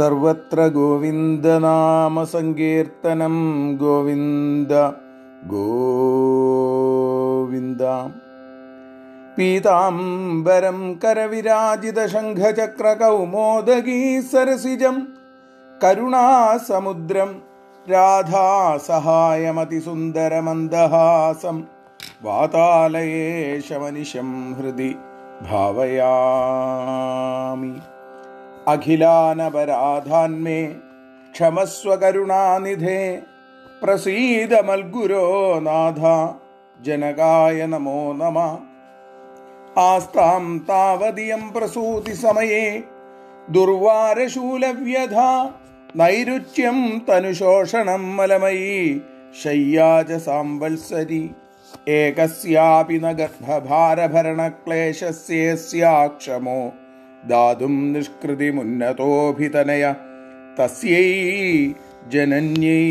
സർവത്ര ഗോവിന്ദനാമസങ്കീർത്തനം ഗോവിന്ദ ഗോവിന്ദ പീതാംബരം കരവിരാജിതശംഖചക്രകൗമോദഗീ സരസിജം കരുണാസമുദ്രം രാധാസഹായമതിസുന്ദരമന്ദഹാസം വാതാലയേശമനിശം ഹൃദി ഭാവയാമി അഖിലാനപരാധാന്മേ ക്ഷമസ്വകരുണാനിധേ പ്രസീദ മൽഗുരോ നാഥ ജനകായ നമോ നമ ആസ്താം താവതിയം പ്രസൂതി സമയേ ദുർവാരശൂലവ്യഥ നൈരുച്യം തനുശോഷണം മലമയീ ശയ്യാച സാംവത്സരി ഏകസ്യാപി ന ഗർഭഭാരഭരണക്ലേശസ്യേസ്യാക്ഷമോ ദാതും നിഷ്കൃതിമുന്നതോഭിതനയ തസ്യൈ ജനന്യൈ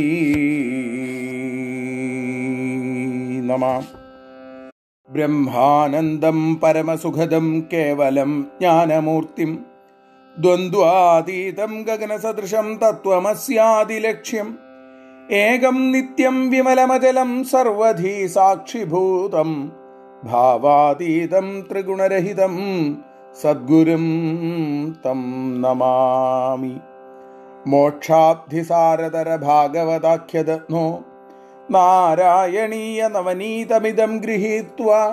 നമ ബ്രഹ്മാനന്ദം പരമസുഖദം കേവലം ജ്ഞാനമൂർത്തിം ദ്വന്ദ്വാതീതം ഗഗനസദൃശം തത്വമസ്യാദിലക്ഷ്യം ഏകം നിത്യം വിമലമചലം സർവധി സാക്ഷിഭൂതം ഭാവാതീതം ത്രിഗുണരഹിതം സദ്ഗുരും തം നമാമി മോക്ഷാബ്ധിസാരതര ഭാഗവതാഖ്യദത്നോ നാരായണീയ നവനീതമിതം ഗൃഹീത്വാ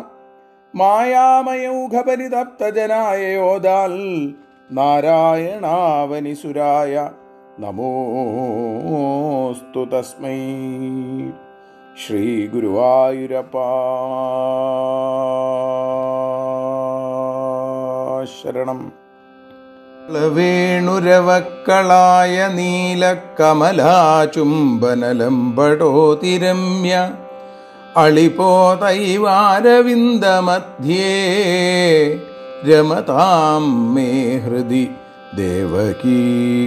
മായാമയൗഘപരിതപ്തജനായ യോദാൽ നാരായണാവനിസുരായ നമോസ്തു തസ്മൈ ശ്രീഗുരുവായൂരപ്പ വേണുരവക്കളായ നീലക്കമലാചുംബനലംബടോതിരമ്യ അളിപോതൈവാരവിന്ദമധ്യേ രമതാം മേ ഹൃദി ദേവകീ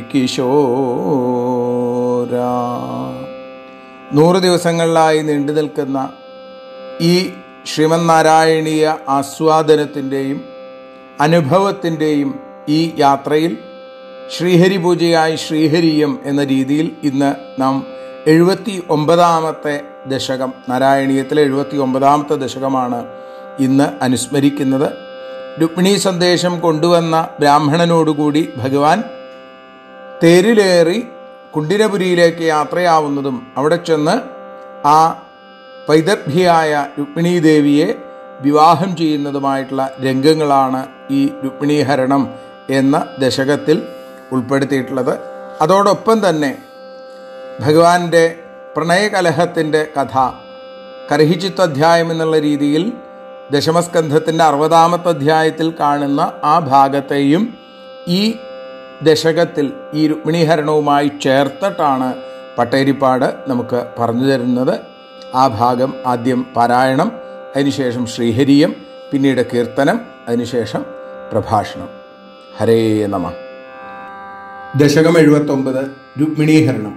കിശോര നൂറ് ദിവസങ്ങളിലായി നീണ്ടു നിൽക്കുന്ന ഈ ശ്രീമന്നാരായണീയ ആസ്വാദനത്തിൻ്റെയും അനുഭവത്തിൻ്റെയും ഈ യാത്രയിൽ ശ്രീഹരി പൂജയായി ശ്രീഹരിയം എന്ന രീതിയിൽ ഇന്ന് നാം എഴുപത്തി ഒമ്പതാമത്തെ ദശകം നാരായണീയത്തിലെ എഴുപത്തി ഒമ്പതാമത്തെ ദശകമാണ് ഇന്ന് അനുസ്മരിക്കുന്നത് രുക്മിണി സന്ദേശം കൊണ്ടുവന്ന ബ്രാഹ്മണനോടുകൂടി ഭഗവാൻ തേരിലേറി കുണ്ടിരപുരിയിലേക്ക് യാത്രയാവുന്നതും അവിടെ ചെന്ന് ആ പൈതർഭിയായ രുക്മിണി ദേവിയെ വിവാഹം ചെയ്യുന്നതുമായിട്ടുള്ള രംഗങ്ങളാണ് ഈ രുക്മിണീഹരണം എന്ന ദശകത്തിൽ ഉൾപ്പെടുത്തിയിട്ടുള്ളത് അതോടൊപ്പം തന്നെ ഭഗവാന്റെ പ്രണയകലഹത്തിൻ്റെ കഥ കർഹിച്ചിത്വധ്യായം എന്നുള്ള രീതിയിൽ ദശമസ്കന്ധത്തിൻ്റെ അറുപതാമത്തെ അധ്യായത്തിൽ കാണുന്ന ആ ഭാഗത്തെയും ഈ ദശകത്തിൽ ഈ രുക്മിണീഹരണവുമായി ചേർത്തിട്ടാണ് പട്ടേരിപ്പാട് നമുക്ക് പറഞ്ഞു തരുന്നത് ആ ഭാഗം ആദ്യം പാരായണം അതിനുശേഷം ശ്രീഹരിയം പിന്നീട് കീർത്തനം അതിനുശേഷം പ്രഭാഷണം ഹരേ നമ ദശകം എഴുപത്തൊമ്പത് രുക്മിണീഹരണം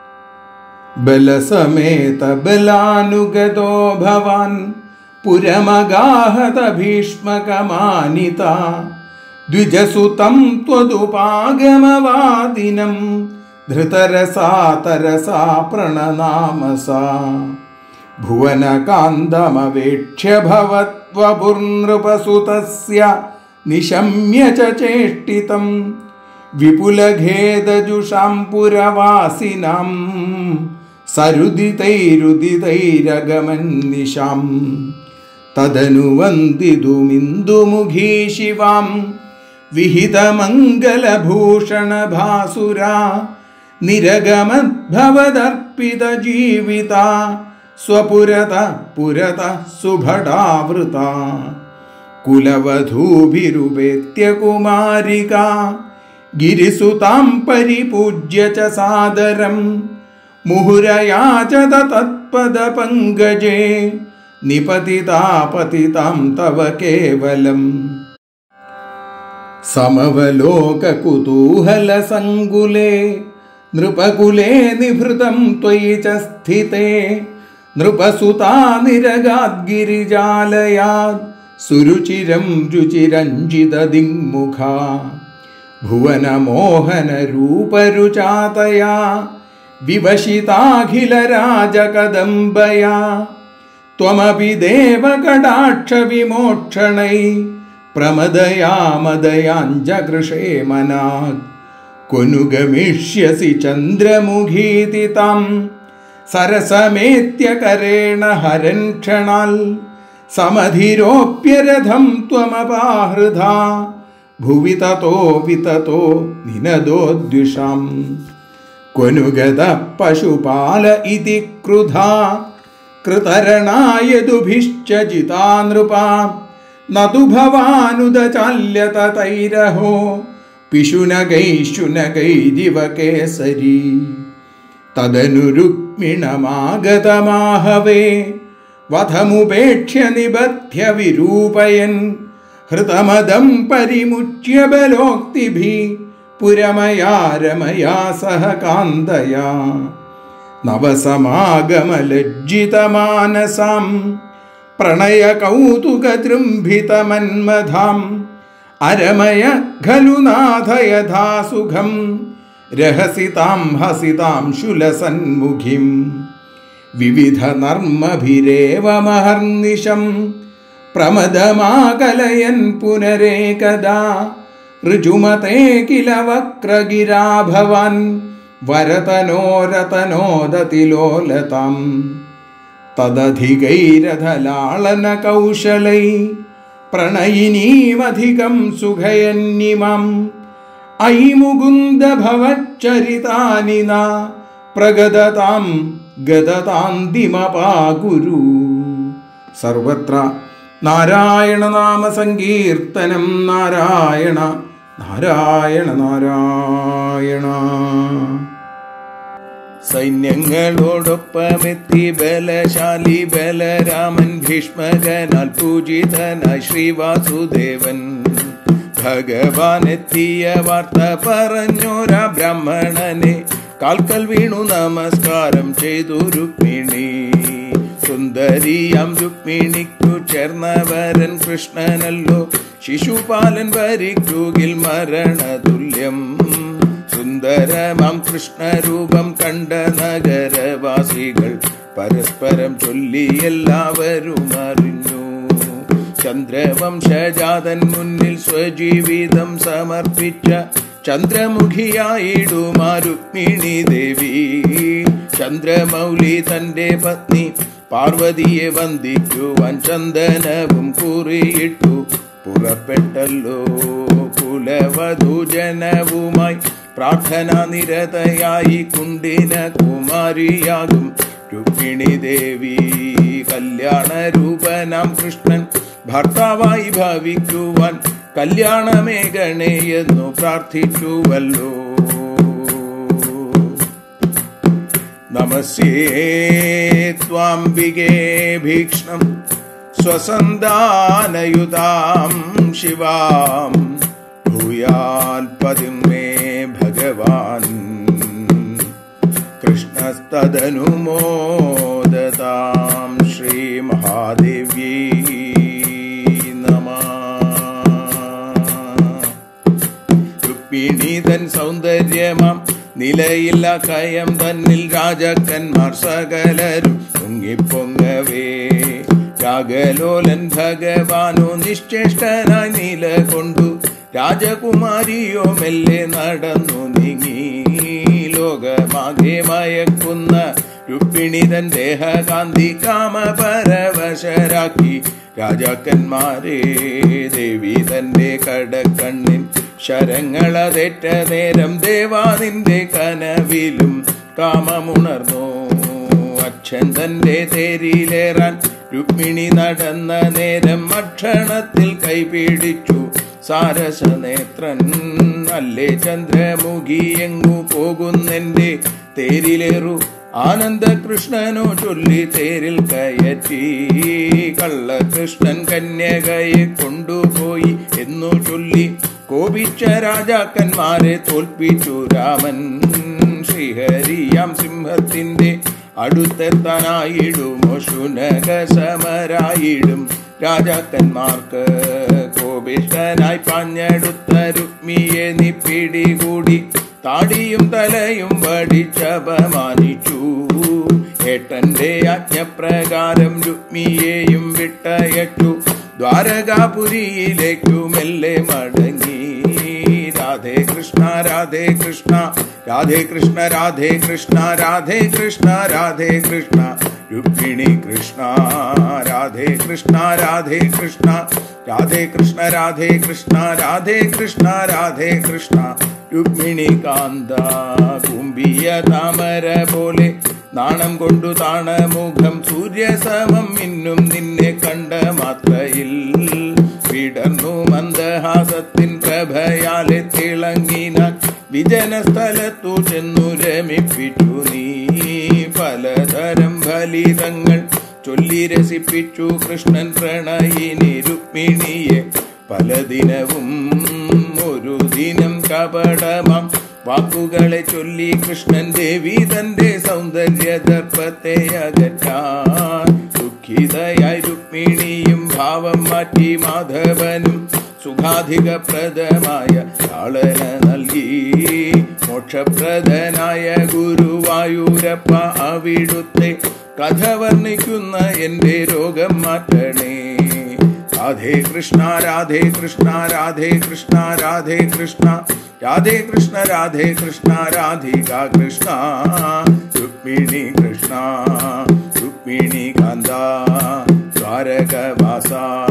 ബലസമേത ബലാനുഗതോ ഭവാൻ പുരമഗാഹത ഭീഷ്മകമാനിത ദ്വിജസുതം ത്വതുപാഗമവാദിനം ധൃതരസാ തരസാ പ്രണനാമസാ ഭുവനകാന്തമവേക്ഷ്യ ഭവത്വപുർനൃപസുതസ്യ നിശമ്യ ച ചേഷ്ടിതം വിപുലഖേദജുഷാം പുരവാസിനാം സരുദിതൈരുദിതൈരഗമന്നിശാം തദനുവന്ദിതുമിന്ദുമുഖീ ശിവാം വിഹിതമംഗലഭൂഷണഭാസുരാ നിരഗമദ്ഭവദർപ്പിത ജീവിത സ്വപുരത പുരത സുഭടാവൃത കുലവധൂഭിരുപേത്യ കുമാരിക ഗിരിസുതാം പരിപൂജ്യ ച സാദരം മുഹുരയാചത തത്പദ പങ്കജേ നിപതിതാ പതിതാം തവ കേവലം സമവലോകകുതൂഹല സങ്കുലേ നൃപകുലേ നിഭൃതം ത്വയി ച സ്ഥിതേ നൃപസുതാ നിരഗാദ്ഗിരിജാലയാത് സുരുചിരം രുചിരഞ്ജിത ദിങ്മുഖ ഭുവനമോഹനരൂപരുചാതയാ വിവശിതാഖിലരാജകദംബയാ त्वमपि देवकटाक्षविमोक्षणै प्रमदयामदयाञ्जकृषे मनात् क्वनु गमिष्यसि चन्द्रमुखीति तां सरसमेत्यकरेण हरन् क्षणाल् समधिरोप्यरथं त्वमपाहृधा भुवि ततो विततो निनदोद्विषाम् क्वनु गतः पशुपाल इति क्रुधा कृतरणायदुभिश्च जिता नृपा न तु भवानुदचाल्यततैरहो पिशुनगैशुनगैरिव केसरी तदनु रुक्मिणमागतमाहवे वधमुपेक्ष्य निबध्य विरूपयन् हृतमदं परिमुच्य बलोक्तिभिः पुरमया रमया सह कान्दया नवसमागमलज्जितमानसां प्रणयकौतुकदृम्भितमन्मधाम् अरमय खलु नाथ यथा सुखं रहसितां हसितां शुलसन्मुखीं विविधनर्मभिरेव महर्निशं प्रमदमाकलयन् पुनरेकदा ऋजुमते किल वक्रगिरा भवान् वरतनोरतनोदतिलोलताम् तदधिकैरधलाळनकौशलै प्रणयिनीमधिकं सुखयन्निमम् अयि मुकुन्द भवच्चरितानि न प्रगदतां गदतान्तिमपाकुरु സർവത്ര നാരായണ നാമ സങ്കീർത്തനം നാരായണ നാരായണ നാരായണ സൈന്യങ്ങളോടൊപ്പമെത്തി ബലശാലി ബലരാമൻ ഭീഷ്മകനാൽ പൂജിതനായി ശ്രീവാസുദേവൻ ഭഗവാൻ എത്തിയ വാർത്ത പറഞ്ഞോരാ ബ്രാഹ്മണനെ കാൽക്കൽ വീണു നമസ്കാരം ചെയ്തു രുക്മിണി സുന്ദരിയാം രുക്മിണിക്കു ചേർന്നവരൻ കൃഷ്ണനല്ലോ ശിശുപാലൻ വരിക്കുകിൽ മരണതുല്യം സുന്ദരമാം കൃഷ്ണരൂപം കണ്ട നഗരവാസികൾ പരസ്പരം ചൊല്ലി എല്ലാവരും അറിഞ്ഞു ചന്ദ്രവംശജാതൻ മുന്നിൽ സ്വജീവിതം സമർപ്പിച്ച ചന്ദ്രമുഖിയായിടുമാ രുക്മിണി ദേവി ചന്ദ്രമൗലി തന്റെ പത്നി പാർവതിയെ വന്ദിക്കുവാൻ ചന്ദനവും കുറിയിട്ടു പുറപ്പെട്ടല്ലോ കുലവധുജനവുമായി പ്രാർത്ഥന നിരതയായി കുണ്ടിന കുമാരിയാകും രുക്മിണി ദേവി കല്യാണ രൂപനാം കൃഷ്ണൻ ഭർത്താവായി ഭാവിക്കുവാൻ കല്യാണമേ ഗണേ എന്നു പ്രാർത്ഥിച്ചുവല്ലോ നമസ്യേ ത്വാംബികേ ഭീക്ഷ്ണം സ്വസന്താനയുതാം ശിവാം ഭൂയാൽപതിം മേ ഭഗവാൻ കൃഷ്ണസ്തദനുമോദതാം ശ്രീമഹാദേവ്യൈ നമ രുക്മിണീതൻ സൗന്ദര്യമാം നിലയില്ല കയം തന്നിൽ രാജാക്കന്മാർ സകലരും പൊങ്ങിപ്പൊങ്ങവേ രാഗലോലൻ ഭഗവാനോ നിശ്ചേഷ്ടനായി നില കൊണ്ടു രാജകുമാരിയോ മെല്ലെ നടന്നു നീങ്ങി ലോകമാകെ മയക്കുന്ന രുക്മിണിതൻ ദേഹകാന്തി കാമപരവശരാക്കി രാജാക്കന്മാരെ ദേവി തന്റെ കടക്കണ്ണിൻ ശരങ്ങളതേറ്റ നേരം ദേവാനിന്റെ കനവിലും കാമമുണർന്നു അച്ഛൻ തന്റെ തേരിലേറാൻ രുക്മിണി നടന്ന നേരം അക്ഷണത്തിൽ കൈപിടിച്ചു സാരസനേത്രൻ അല്ലേ ചന്ദ്രമുഖി എങ്ങു പോകുന്നെന്റെ തേരിലേറു ആനന്ദകൃഷ്ണനോ ചൊല്ലി തേരിൽ കയറ്റി കള്ളകൃഷ്ണൻ കന്യകയെ കൊണ്ടുപോയി എന്നു ചൊല്ലി കോപിച്ച രാജാക്കന്മാരെ തോൽപ്പിച്ചു രാമൻ ശ്രീഹരിയാം സിംഹത്തിന്റെ അടുത്തെത്താനായിടുമോ ശുനക സമരായിടും രാജാക്കന്മാർക്ക് കോപിഷ്ടനായി പാഞ്ഞെടുത്ത രുക്മിയെ നീ പിടികൂടി താടിയും തലയും വടിച്ചപമാനിച്ചു ഏട്ടന്റെ ആജ്ഞപ്രകാരം രുക്മിയെയും വിട്ടയച്ചു ദ്വാരകാപുരിയിലേക്കു മെല്ലെ മടങ്ങി രാധേ കൃഷ്ണ രാധേ കൃഷ്ണ രാധേ കൃഷ്ണ രാധേ കൃഷ്ണ രാധേ കൃഷ്ണ രാധേ കൃഷ്ണ രുക്മിണി കൃഷ്ണ രാധേ കൃഷ്ണ രാധേ കൃഷ്ണ രാധേ കൃഷ്ണ രാധേ കൃഷ്ണ രാധേ കൃഷ്ണ രാധേ കൃഷ്ണ രുക്മിണി കാന്ത കുമ്പിയ താമര പോലെ നാണം കൊണ്ടു താണമുഖം സൂര്യസമം ഇന്നും നിന്നെ കണ്ട മാത്രയിൽ വിടർന്നു മന്ദഹാസത്തിൻ പ്രഭയാലെ തിളങ്ങിനാൻ വിജന സ്ഥലത്തു ചെന്നു രമിപ്പിച്ചു നീ പലതരം ഫലിതങ്ങൾ ചൊല്ലി രസിപ്പിച്ചു കൃഷ്ണൻ പ്രണയിനി രുക്മിണിയെ പലദിനവും ഒരു ദിനം കപടമാം വാക്കുകളെ ചൊല്ലി കൃഷ്ണൻ ദേവി തന്റെ സൗന്ദര്യ ദർപ്പത്തെ അകറ്റാൻ ദുഃഖിതയായി രുക്മിണിയും ഭാവം മാറ്റി മാധവനും സുഖാധികപ്രദമായ താളന നൽകി മോക്ഷപ്രദനായ ഗുരുവായൂരപ്പ അവിടുത്തെ കഥ വർണ്ണിക്കുന്ന എന്റെ രോഗം മാറ്റണേ രാധേ കൃഷ്ണ രാധേ കൃഷ്ണ രാധേ കൃഷ്ണ രാധേ കൃഷ്ണ രാധേ കൃഷ്ണ രാധേ കൃഷ്ണ രാധിക കൃഷ്ണ രുക്മിണി കൃഷ്ണ രുക്മിണി കാന്ത ദ്വാരകവാസ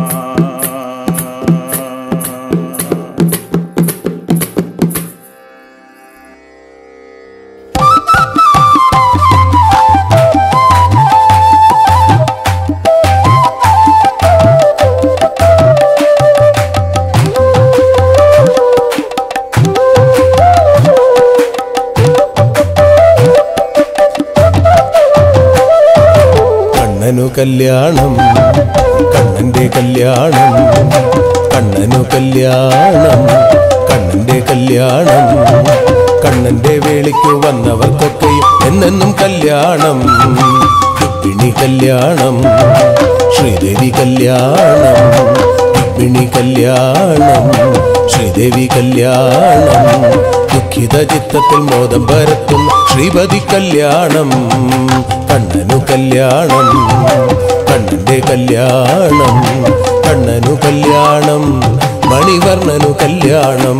കണ്ണനു കല്യാണം കണ്ണന്റെ കല്യാണം കണ്ണനു കല്യാണം കണ്ണന്റെ കല്യാണം കണ്ണന്റെ വേളിക്കു വന്നവർക്കൊക്കെയും എന്നെന്നും കല്യാണം രുക്മിണി കല്യാണം ശ്രീദേവി കല്യാണം രുക്മിണി കല്യാണം ശ്രീദേവി കല്യാണം ദുഃഖിത ചിത്തത്തിൽ മോദം പരത്തുന്ന ശ്രീപതി കല്യാണം കണ്ണനു കല്യാണം കണ്ണന്റെ കല്യാണം കണ്ണനു കല്യാണം മണിവർണ്ണനു കല്യാണം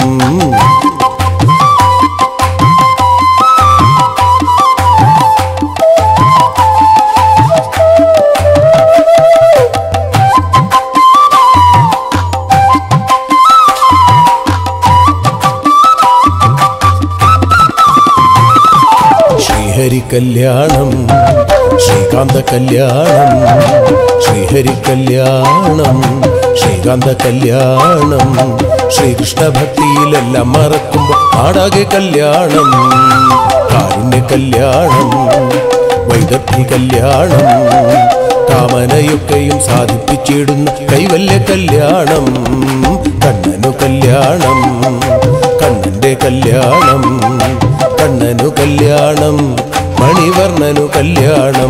ശ്രീഹരി കല്യാണം ശ്രീകാന്ത കല്യാണം ശ്രീഹരി കല്യാണം ശ്രീകാന്ത കല്യാണം ശ്രീകൃഷ്ണ ഭക്തിയിലെല്ലാം മറക്കുമ്പോൾ നാടാകെ കല്യാണം കാരുണ്യ കല്യാണം വൈദഗ്ധ്യ കല്യാണം കാമനയൊക്കെയും സാധിപ്പിച്ചിടുന്ന കൈവല്യ കല്യാണം കണ്ണനു കല്യാണം കണ്ണന്റെ കല്യാണം കണ്ണനു കല്യാണം മണിവർണ്ണനു കല്യാണം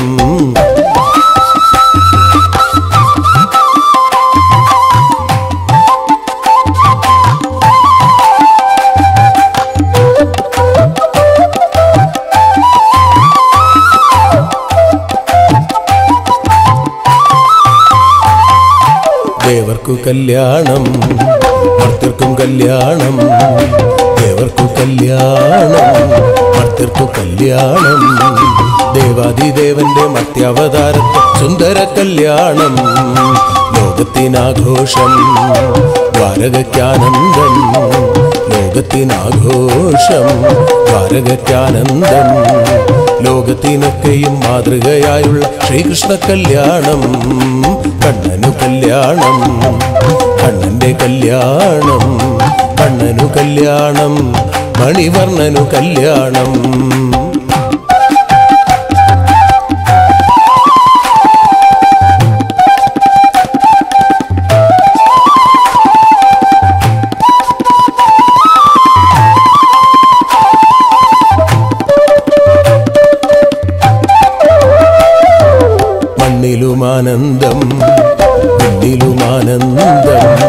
ദേവർക്കു കല്യാണം ഭക്തർക്കും കല്യാണം ദേവർക്കു കല്യാണം ഭക്തർക്കു കല്യാണം ദേവാദിദേവന്റെ മർത്യാവതാരത്തെ സുന്ദര കല്യാണം ലോകത്തിനാഘോഷം ദ്വാരകയ്ക്കാനന്ദം ലോകത്തിനാഘോഷം ദ്വാരകയ്ക്കാനന്ദം ലോകത്തിനൊക്കെയും മാതൃകയായുള്ള ശ്രീകൃഷ്ണ കല്യാണം കണ്ണനു കല്യാണം കണ്ണന്റെ കല്യാണം കണ്ണനു കല്യാണം മണിവർണ്ണനു കല്യാണം മണ്ണിലുമാനന്ദം മണ്ണിലുമാനന്ദം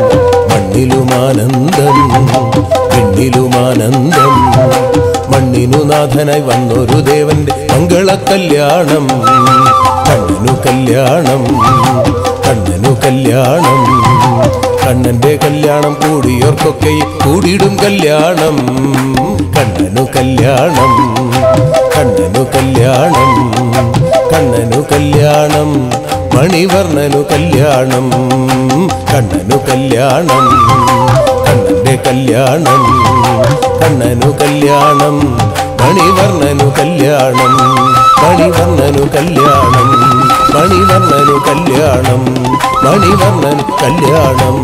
കണ്ണനു നാഥനായി വന്നൊരു ദേവന്റെ മംഗള കല്യാണം കണ്ണനു കല്യാണം കണ്ണനു കല്യാണം കണ്ണന്റെ കല്യാണം കൂടിയോർക്കൊക്കെ കൂടിയിടും കല്യാണം കണ്ണനു കല്യാണം കണ്ണനു കല്യാണം കണ്ണനു കല്യാണം മണിവർണ്ണനു കല്യാണം കണ്ണനു കല്യാണം കണ്ണന്റെ കല്യാണം കണ്ണനു കല്യാണം മണിവർണ്ണനു കല്യാണം മണിവർണ്ണനു കല്യാണം മണിവർണ്ണനു കല്യാണം മണിവർണ്ണനു കല്യാണം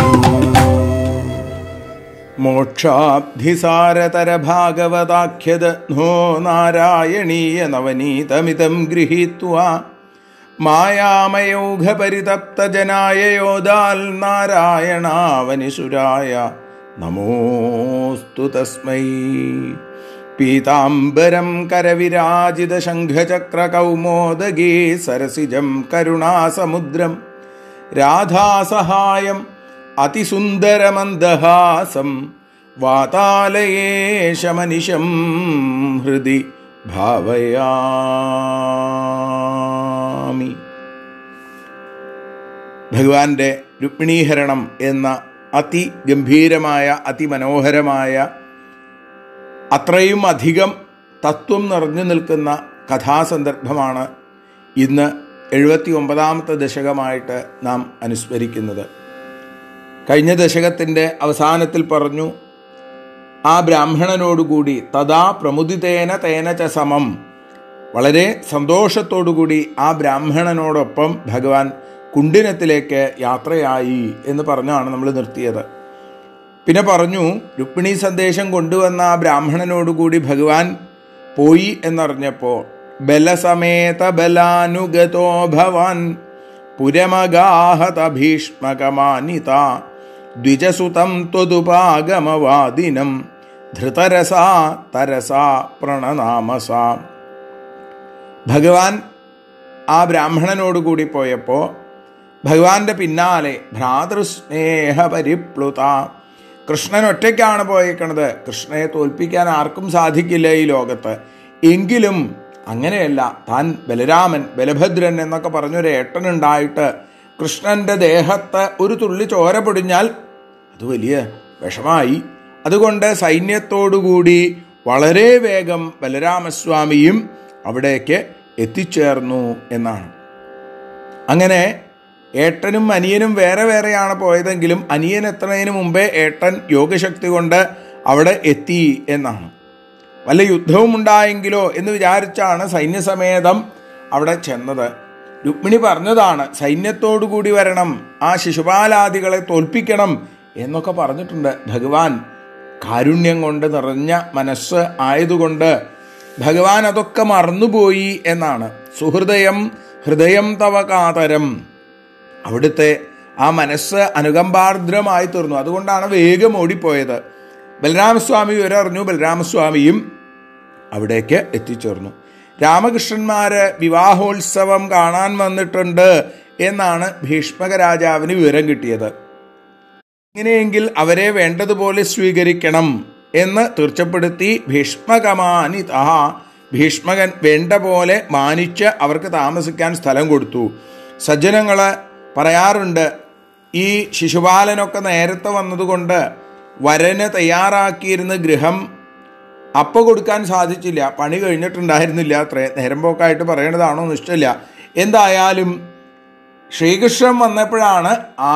മോക്ഷാബ്ധിസാരതര ഭാഗവതാഖ്യത നോ നാരായണീയ നവനീതമിതം ഗൃഹീത്വാ മായാമയൗഘപരിതപ്തജനായ യോദാൽ നാരായണാവനിസുരായ നമോസ്തു തസ്മൈ പീതാംബരം കരവിരാജിതശംഖചക്രകൗമോദഗീ സരസിജം കരുണാസമുദ്രം രാധാസഹായം അതിസുന്ദരമന്ദഹാസം വാതാലയേശമനിശം ഹൃദി ഭാവയാമി ഭഗവാന്റെ രുക്മിണീഹരണം എന്ന അതിഗംഭീരമായ അതിമനോഹരമായ അത്രയും അധികം തത്വം നിറഞ്ഞു നിൽക്കുന്ന കഥാസന്ദർഭമാണ് ഇന്ന് എഴുപത്തി ഒമ്പതാമത്തെ ദശകമായിട്ട് നാം അനുസ്മരിക്കുന്നത് കഴിഞ്ഞ ദശകത്തിൻ്റെ അവസാനത്തിൽ പറഞ്ഞു ആ ബ്രാഹ്മണനോടുകൂടി തഥാ പ്രമുദിതേന തേന ച സമം വളരെ സന്തോഷത്തോടുകൂടി ആ ബ്രാഹ്മണനോടൊപ്പം ഭഗവാൻ കുണ്ടിനത്തിലേക്ക് യാത്രയായി എന്ന് പറഞ്ഞാണ് നമ്മൾ നിർത്തിയത് പിന്നെ പറഞ്ഞു രുക്മിണി സന്ദേശം കൊണ്ടുവന്ന ആ ബ്രാഹ്മണനോടുകൂടി ഭഗവാൻ പോയി എന്നറിഞ്ഞപ്പോൾ ബലസമേത ബലാനുഗതോ ഭവാൻ പുരമഗാഹത ഭീഷ്മകമാനിത ദ്വിജസുതം ത്വതുപാഗമവാദിനം ധൃതരസാ തരസാ പ്രണനാമസാ ഭഗവാൻ ആ ബ്രാഹ്മണനോട് കൂടി പോയപ്പോൾ ഭഗവാന്റെ പിന്നാലെ ഭ്രാതൃസ്നേഹ പരിപ്ലുത കൃഷ്ണൻ ഒറ്റയ്ക്കാണ് പോയേക്കണത് കൃഷ്ണനെ തോൽപ്പിക്കാൻ ആർക്കും സാധിക്കില്ല ഈ ലോകത്ത് എങ്കിലും അങ്ങനെയല്ല താൻ ബലരാമൻ ബലഭദ്രൻ എന്നൊക്കെ പറഞ്ഞൊരു ഏട്ടനുണ്ടായിട്ട് കൃഷ്ണന്റെ ദേഹത്ത് ഒരു തുള്ളി ചോര പൊടിഞ്ഞാൽ അത് വലിയ വിഷമായി അതുകൊണ്ട് സൈന്യത്തോടുകൂടി വളരെ വേഗം ബലരാമസ്വാമിയും അവിടേക്ക് എത്തിച്ചേർന്നു എന്നാണ് അങ്ങനെ ഏട്ടനും അനിയനും വേറെ വേറെയാണ് പോയതെങ്കിലും അനിയൻ എത്തുന്നതിന് മുമ്പേ ഏട്ടൻ യോഗശക്തി കൊണ്ട് അവിടെ എത്തി എന്നാണ് വല്ല യുദ്ധവും ഉണ്ടായെങ്കിലോ എന്ന് വിചാരിച്ചാണ് സൈന്യസമേതം അവിടെ ചെന്നത് രുക്മിണി പറഞ്ഞതാണ് സൈന്യത്തോടു കൂടി വരണം ആ ശിശുപാലാദികളെ തോൽപ്പിക്കണം എന്നൊക്കെ പറഞ്ഞിട്ടുണ്ട് ഭഗവാൻ കാരുണ്യം കൊണ്ട് നിറഞ്ഞ മനസ്സ് ആയതുകൊണ്ട് ഭഗവാൻ അതൊക്കെ മറന്നുപോയി എന്നാണ് സുഹൃദയം ഹൃദയം തവ കാതരം അവിടുത്തെ ആ മനസ്സ് അനുകമ്പാർദ്രമായി തീർന്നു അതുകൊണ്ടാണ് വേഗം ഓടിപ്പോയത് ബലരാമസ്വാമി വിവരറിഞ്ഞു ബലരാമസ്വാമിയും അവിടേക്ക് എത്തിച്ചേർന്നു രാമകൃഷ്ണന്മാര് വിവാഹോത്സവം കാണാൻ വന്നിട്ടുണ്ട് എന്നാണ് ഭീഷ്മക രാജാവിന് വിവരം കിട്ടിയത് ഇങ്ങനെയെങ്കിൽ അവരെ വേണ്ടതുപോലെ സ്വീകരിക്കണം എന്ന് തീർച്ചപ്പെടുത്തി ഭീഷ്മകമാനിത ഭീഷ്മകൻ വേണ്ട പോലെ മാനിച്ച് അവർക്ക് താമസിക്കാൻ സ്ഥലം കൊടുത്തു സജ്ജനങ്ങള് പറയാറുണ്ട് ഈ ശിശുപാലനൊക്കെ നേരത്തെ വന്നതുകൊണ്ട് വരന് തയ്യാറാക്കിയിരുന്ന ഗൃഹം അപ്പ കൊടുക്കാൻ സാധിച്ചില്ല പണി കഴിഞ്ഞിട്ടുണ്ടായിരുന്നില്ല അത്രേ നേരം പോക്കായിട്ട് പറയണതാണോ എന്ന് ഇഷ്ടമില്ല എന്തായാലും ശ്രീകൃഷ്ണൻ വന്നപ്പോഴാണ് ആ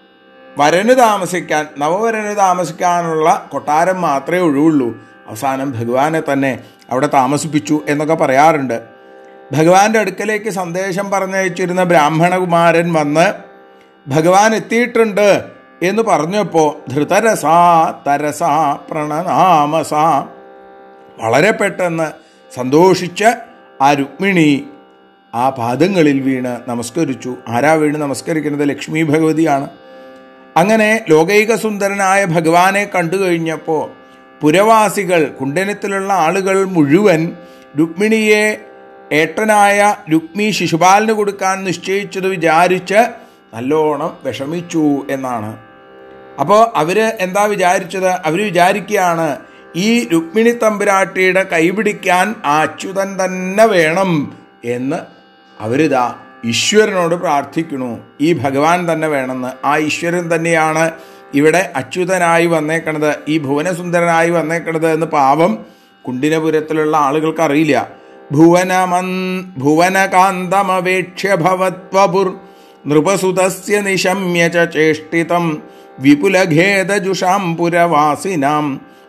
വരന് താമസിക്കാൻ നവവരന് താമസിക്കാനുള്ള കൊട്ടാരം മാത്രമേ ഒഴിവുള്ളൂ അവസാനം ഭഗവാനെ തന്നെ അവിടെ താമസിപ്പിച്ചു എന്നൊക്കെ പറയാറുണ്ട് ഭഗവാന്റെ അടുക്കലേക്ക് സന്ദേശം പറഞ്ഞയച്ചിരുന്ന ബ്രാഹ്മണകുമാരൻ വന്ന് ഭഗവാൻ എത്തിയിട്ടുണ്ട് എന്ന് പറഞ്ഞപ്പോൾ ധൃതരസാ തരസാ പ്രണനാമസാ വളരെ പെട്ടെന്ന് സന്തോഷിച്ച് ആ രുക്മിണി ആ പാദങ്ങളിൽ വീണ് നമസ്കരിച്ചു ആരാ വീണ് നമസ്കരിക്കുന്നത് ലക്ഷ്മി ഭഗവതിയാണ് അങ്ങനെ ലോകൈക സുന്ദരനായ ഭഗവാനെ കണ്ടു കഴിഞ്ഞപ്പോൾ പുരവാസികൾ കുണ്ടനത്തിലുള്ള ആളുകൾ മുഴുവൻ രുക്മിണിയെ ഏട്ടനായ രുക്മി ശിശുപാലിന് കൊടുക്കാൻ നിശ്ചയിച്ചത് വിചാരിച്ച് നല്ലോണം വിഷമിച്ചു എന്നാണ് അപ്പോൾ അവർ എന്താ വിചാരിച്ചത് അവർ വിചാരിക്കുകയാണ് ഈ രുക്മിണി തമ്പുരാട്ടിയുടെ കൈപിടിക്കാൻ ആ അച്യുതൻ തന്നെ വേണം എന്ന് അവരിതാ ഈശ്വരനോട് പ്രാർത്ഥിക്കണു ഈ ഭഗവാൻ തന്നെ വേണമെന്ന് ആ ഈശ്വരൻ തന്നെയാണ് ഇവിടെ അച്യുതനായി വന്നേക്കണത് ഈ ഭുവനസുന്ദരനായി വന്നേക്കണത് എന്ന് പാവം കുണ്ടിനപുരത്തിലുള്ള ആളുകൾക്ക് അറിയില്ല ഭുവനമൻ ഭുവനകാന്തമവേക്ഷ്യ ഭവത്വപുർ നൃപസുതസ്യ നിശമ്യ ച ചേഷ്ടിതം വിപുലഖേദജുഷാം പുരവാസിനാം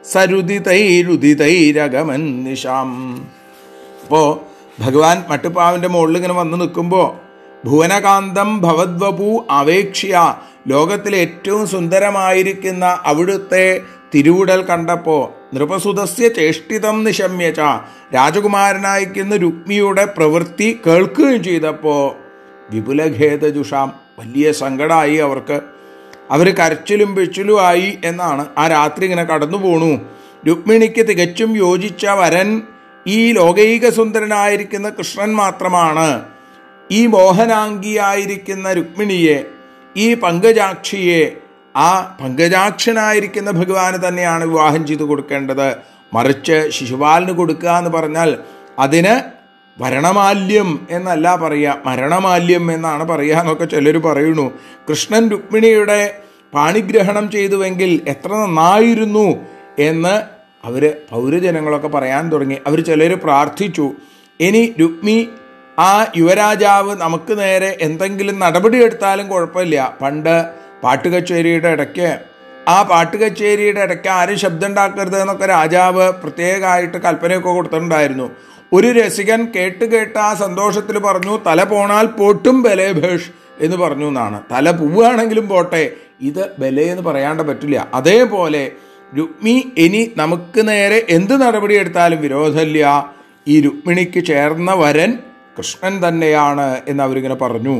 സരുദിതൈരുദിതൈരഗമൻ നിശാം അപ്പോൾ ഭഗവാൻ മട്ടുപ്പാവിൻ്റെ മുകളിൽ ഇങ്ങനെ വന്ന് നിൽക്കുമ്പോൾ ഭുവനകാന്തം ഭവദ്വപു അവേക്ഷ്യ ലോകത്തിലെ ഏറ്റവും സുന്ദരമായിരിക്കുന്ന അവിടുത്തെ തിരുവുടൽ കണ്ടപ്പോൾ നൃപസുതസ്യ ചേഷ്ടിതം നിശമ്യച്ച രാജകുമാരനായിരിക്കുന്ന രുക്മിയുടെ പ്രവൃത്തി കേൾക്കുകയും ചെയ്തപ്പോൾ വിപുലഖേദജുഷാം വലിയ സങ്കടമായി അവർക്ക് അവർ കരച്ചിലും പിച്ചിലുമായി എന്നാണ് ആ രാത്രി ഇങ്ങനെ കടന്നു പോണു രുക്മിണിക്ക് തികച്ചും യോജിച്ച വരൻ ഈ ലോകൈക സുന്ദരനായിരിക്കുന്ന കൃഷ്ണൻ മാത്രമാണ് ഈ മോഹനാംഗിയായിരിക്കുന്ന രുക്മിണിയെ ഈ പങ്കജാക്ഷിയെ ആ പങ്കജാക്ഷനായിരിക്കുന്ന ഭഗവാന് തന്നെയാണ് വിവാഹം ചെയ്തു കൊടുക്കേണ്ടത് മറിച്ച് ശിശുപാലിന് കൊടുക്കുക എന്ന് പറഞ്ഞാൽ അതിന് വരണമാല്യം എന്നല്ല പറയുക മരണമാല്യം എന്നാണ് പറയുക എന്നൊക്കെ ചിലർ പറയുന്നു കൃഷ്ണൻ രുക്മിണിയുടെ പാണിഗ്രഹണം ചെയ്തുവെങ്കിൽ എത്ര നന്നായിരുന്നു എന്ന് അവർ പൗരജനങ്ങളൊക്കെ പറയാൻ തുടങ്ങി അവർ ചിലർ പ്രാർത്ഥിച്ചു ഇനി രുക്മി ആ യുവരാജാവ് നമുക്ക് നേരെ എന്തെങ്കിലും നടപടി എടുത്താലും കുഴപ്പമില്ല പണ്ട് പാട്ടുകച്ചേരിയുടെ ഇടയ്ക്ക് ആ പാട്ടുകച്ചേരിയുടെ ഇടയ്ക്ക് ആരും ശബ്ദം ഉണ്ടാക്കരുത് എന്നൊക്കെ രാജാവ് പ്രത്യേകമായിട്ട് കൽപ്പനയൊക്കെ കൊടുത്തിട്ടുണ്ടായിരുന്നു ഒരു രസികൻ കേട്ട് കേട്ട് ആ സന്തോഷത്തിൽ പറഞ്ഞു തല പോണാൽ പോട്ടും ബലേഭേഷ് എന്ന് പറഞ്ഞു എന്നാണ് തല പോവുകയാണെങ്കിലും പോട്ടെ ഇത് ബലേ എന്ന് പറയാണ്ട് പറ്റില്ല അതേപോലെ രുക്മി ഇനി നമുക്ക് നേരെ എന്ത് നടപടി എടുത്താലും വിരോധമില്ല ഈ രുക്മിണിക്ക് ചേർന്ന വരൻ കൃഷ്ണൻ തന്നെയാണ് എന്ന് അവരിങ്ങനെ പറഞ്ഞു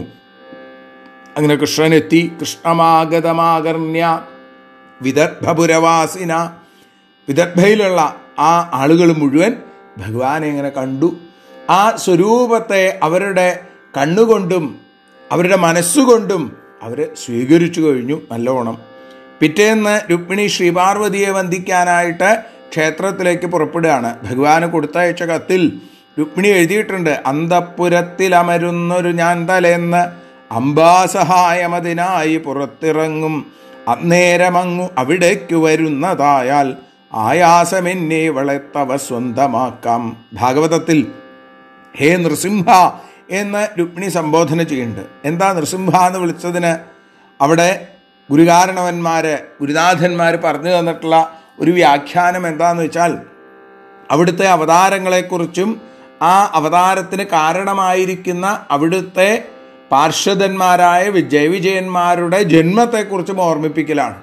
അങ്ങനെ കൃഷ്ണൻ എത്തി കൃഷ്ണമാഗതമാകർണ്യ വിദർഭപുരവാസിന വിദർഭയിലുള്ള ആ ആളുകൾ മുഴുവൻ ഭഗവാനെ ഇങ്ങനെ കണ്ടു ആ സ്വരൂപത്തെ അവരുടെ കണ്ണുകൊണ്ടും അവരുടെ മനസ്സുകൊണ്ടും അവർ സ്വീകരിച്ചു കഴിഞ്ഞു നല്ലോണം പിറ്റേന്ന് രുക്മിണി ശ്രീപാർവതിയെ വന്ദിക്കാനായിട്ട് ക്ഷേത്രത്തിലേക്ക് പുറപ്പെടുകയാണ് ഭഗവാന് കൊടുത്തയച്ച കത്തിൽ രുക്മിണി എഴുതിയിട്ടുണ്ട് അന്തപ്പുരത്തിലമരുന്നൊരു ഞാൻ തലേന്ന് അംബാസഹായമതിനായി പുറത്തിറങ്ങും അന്നേരമങ്ങു അവിടേക്കു വരുന്നതായാൽ ആയാസമെന്നെ വളർത്തവ സ്വന്തമാക്കാം ഭാഗവതത്തിൽ ഹേ നൃസിംഹ എന്ന് രുക്മിണി സംബോധന ചെയ്യുന്നുണ്ട് എന്താ നൃസിംഹ എന്ന് വിളിച്ചതിന് അവിടെ ഗുരുകാരണവന്മാർ ഗുരുനാഥന്മാർ പറഞ്ഞു തന്നിട്ടുള്ള ഒരു വ്യാഖ്യാനം എന്താന്ന് വെച്ചാൽ അവിടുത്തെ അവതാരങ്ങളെക്കുറിച്ചും ആ അവതാരത്തിന് കാരണമായിരിക്കുന്ന അവിടുത്തെ പാർഷദന്മാരായ വിജയവിജയന്മാരുടെ ജന്മത്തെക്കുറിച്ചും ഓർമ്മിപ്പിക്കലാണ്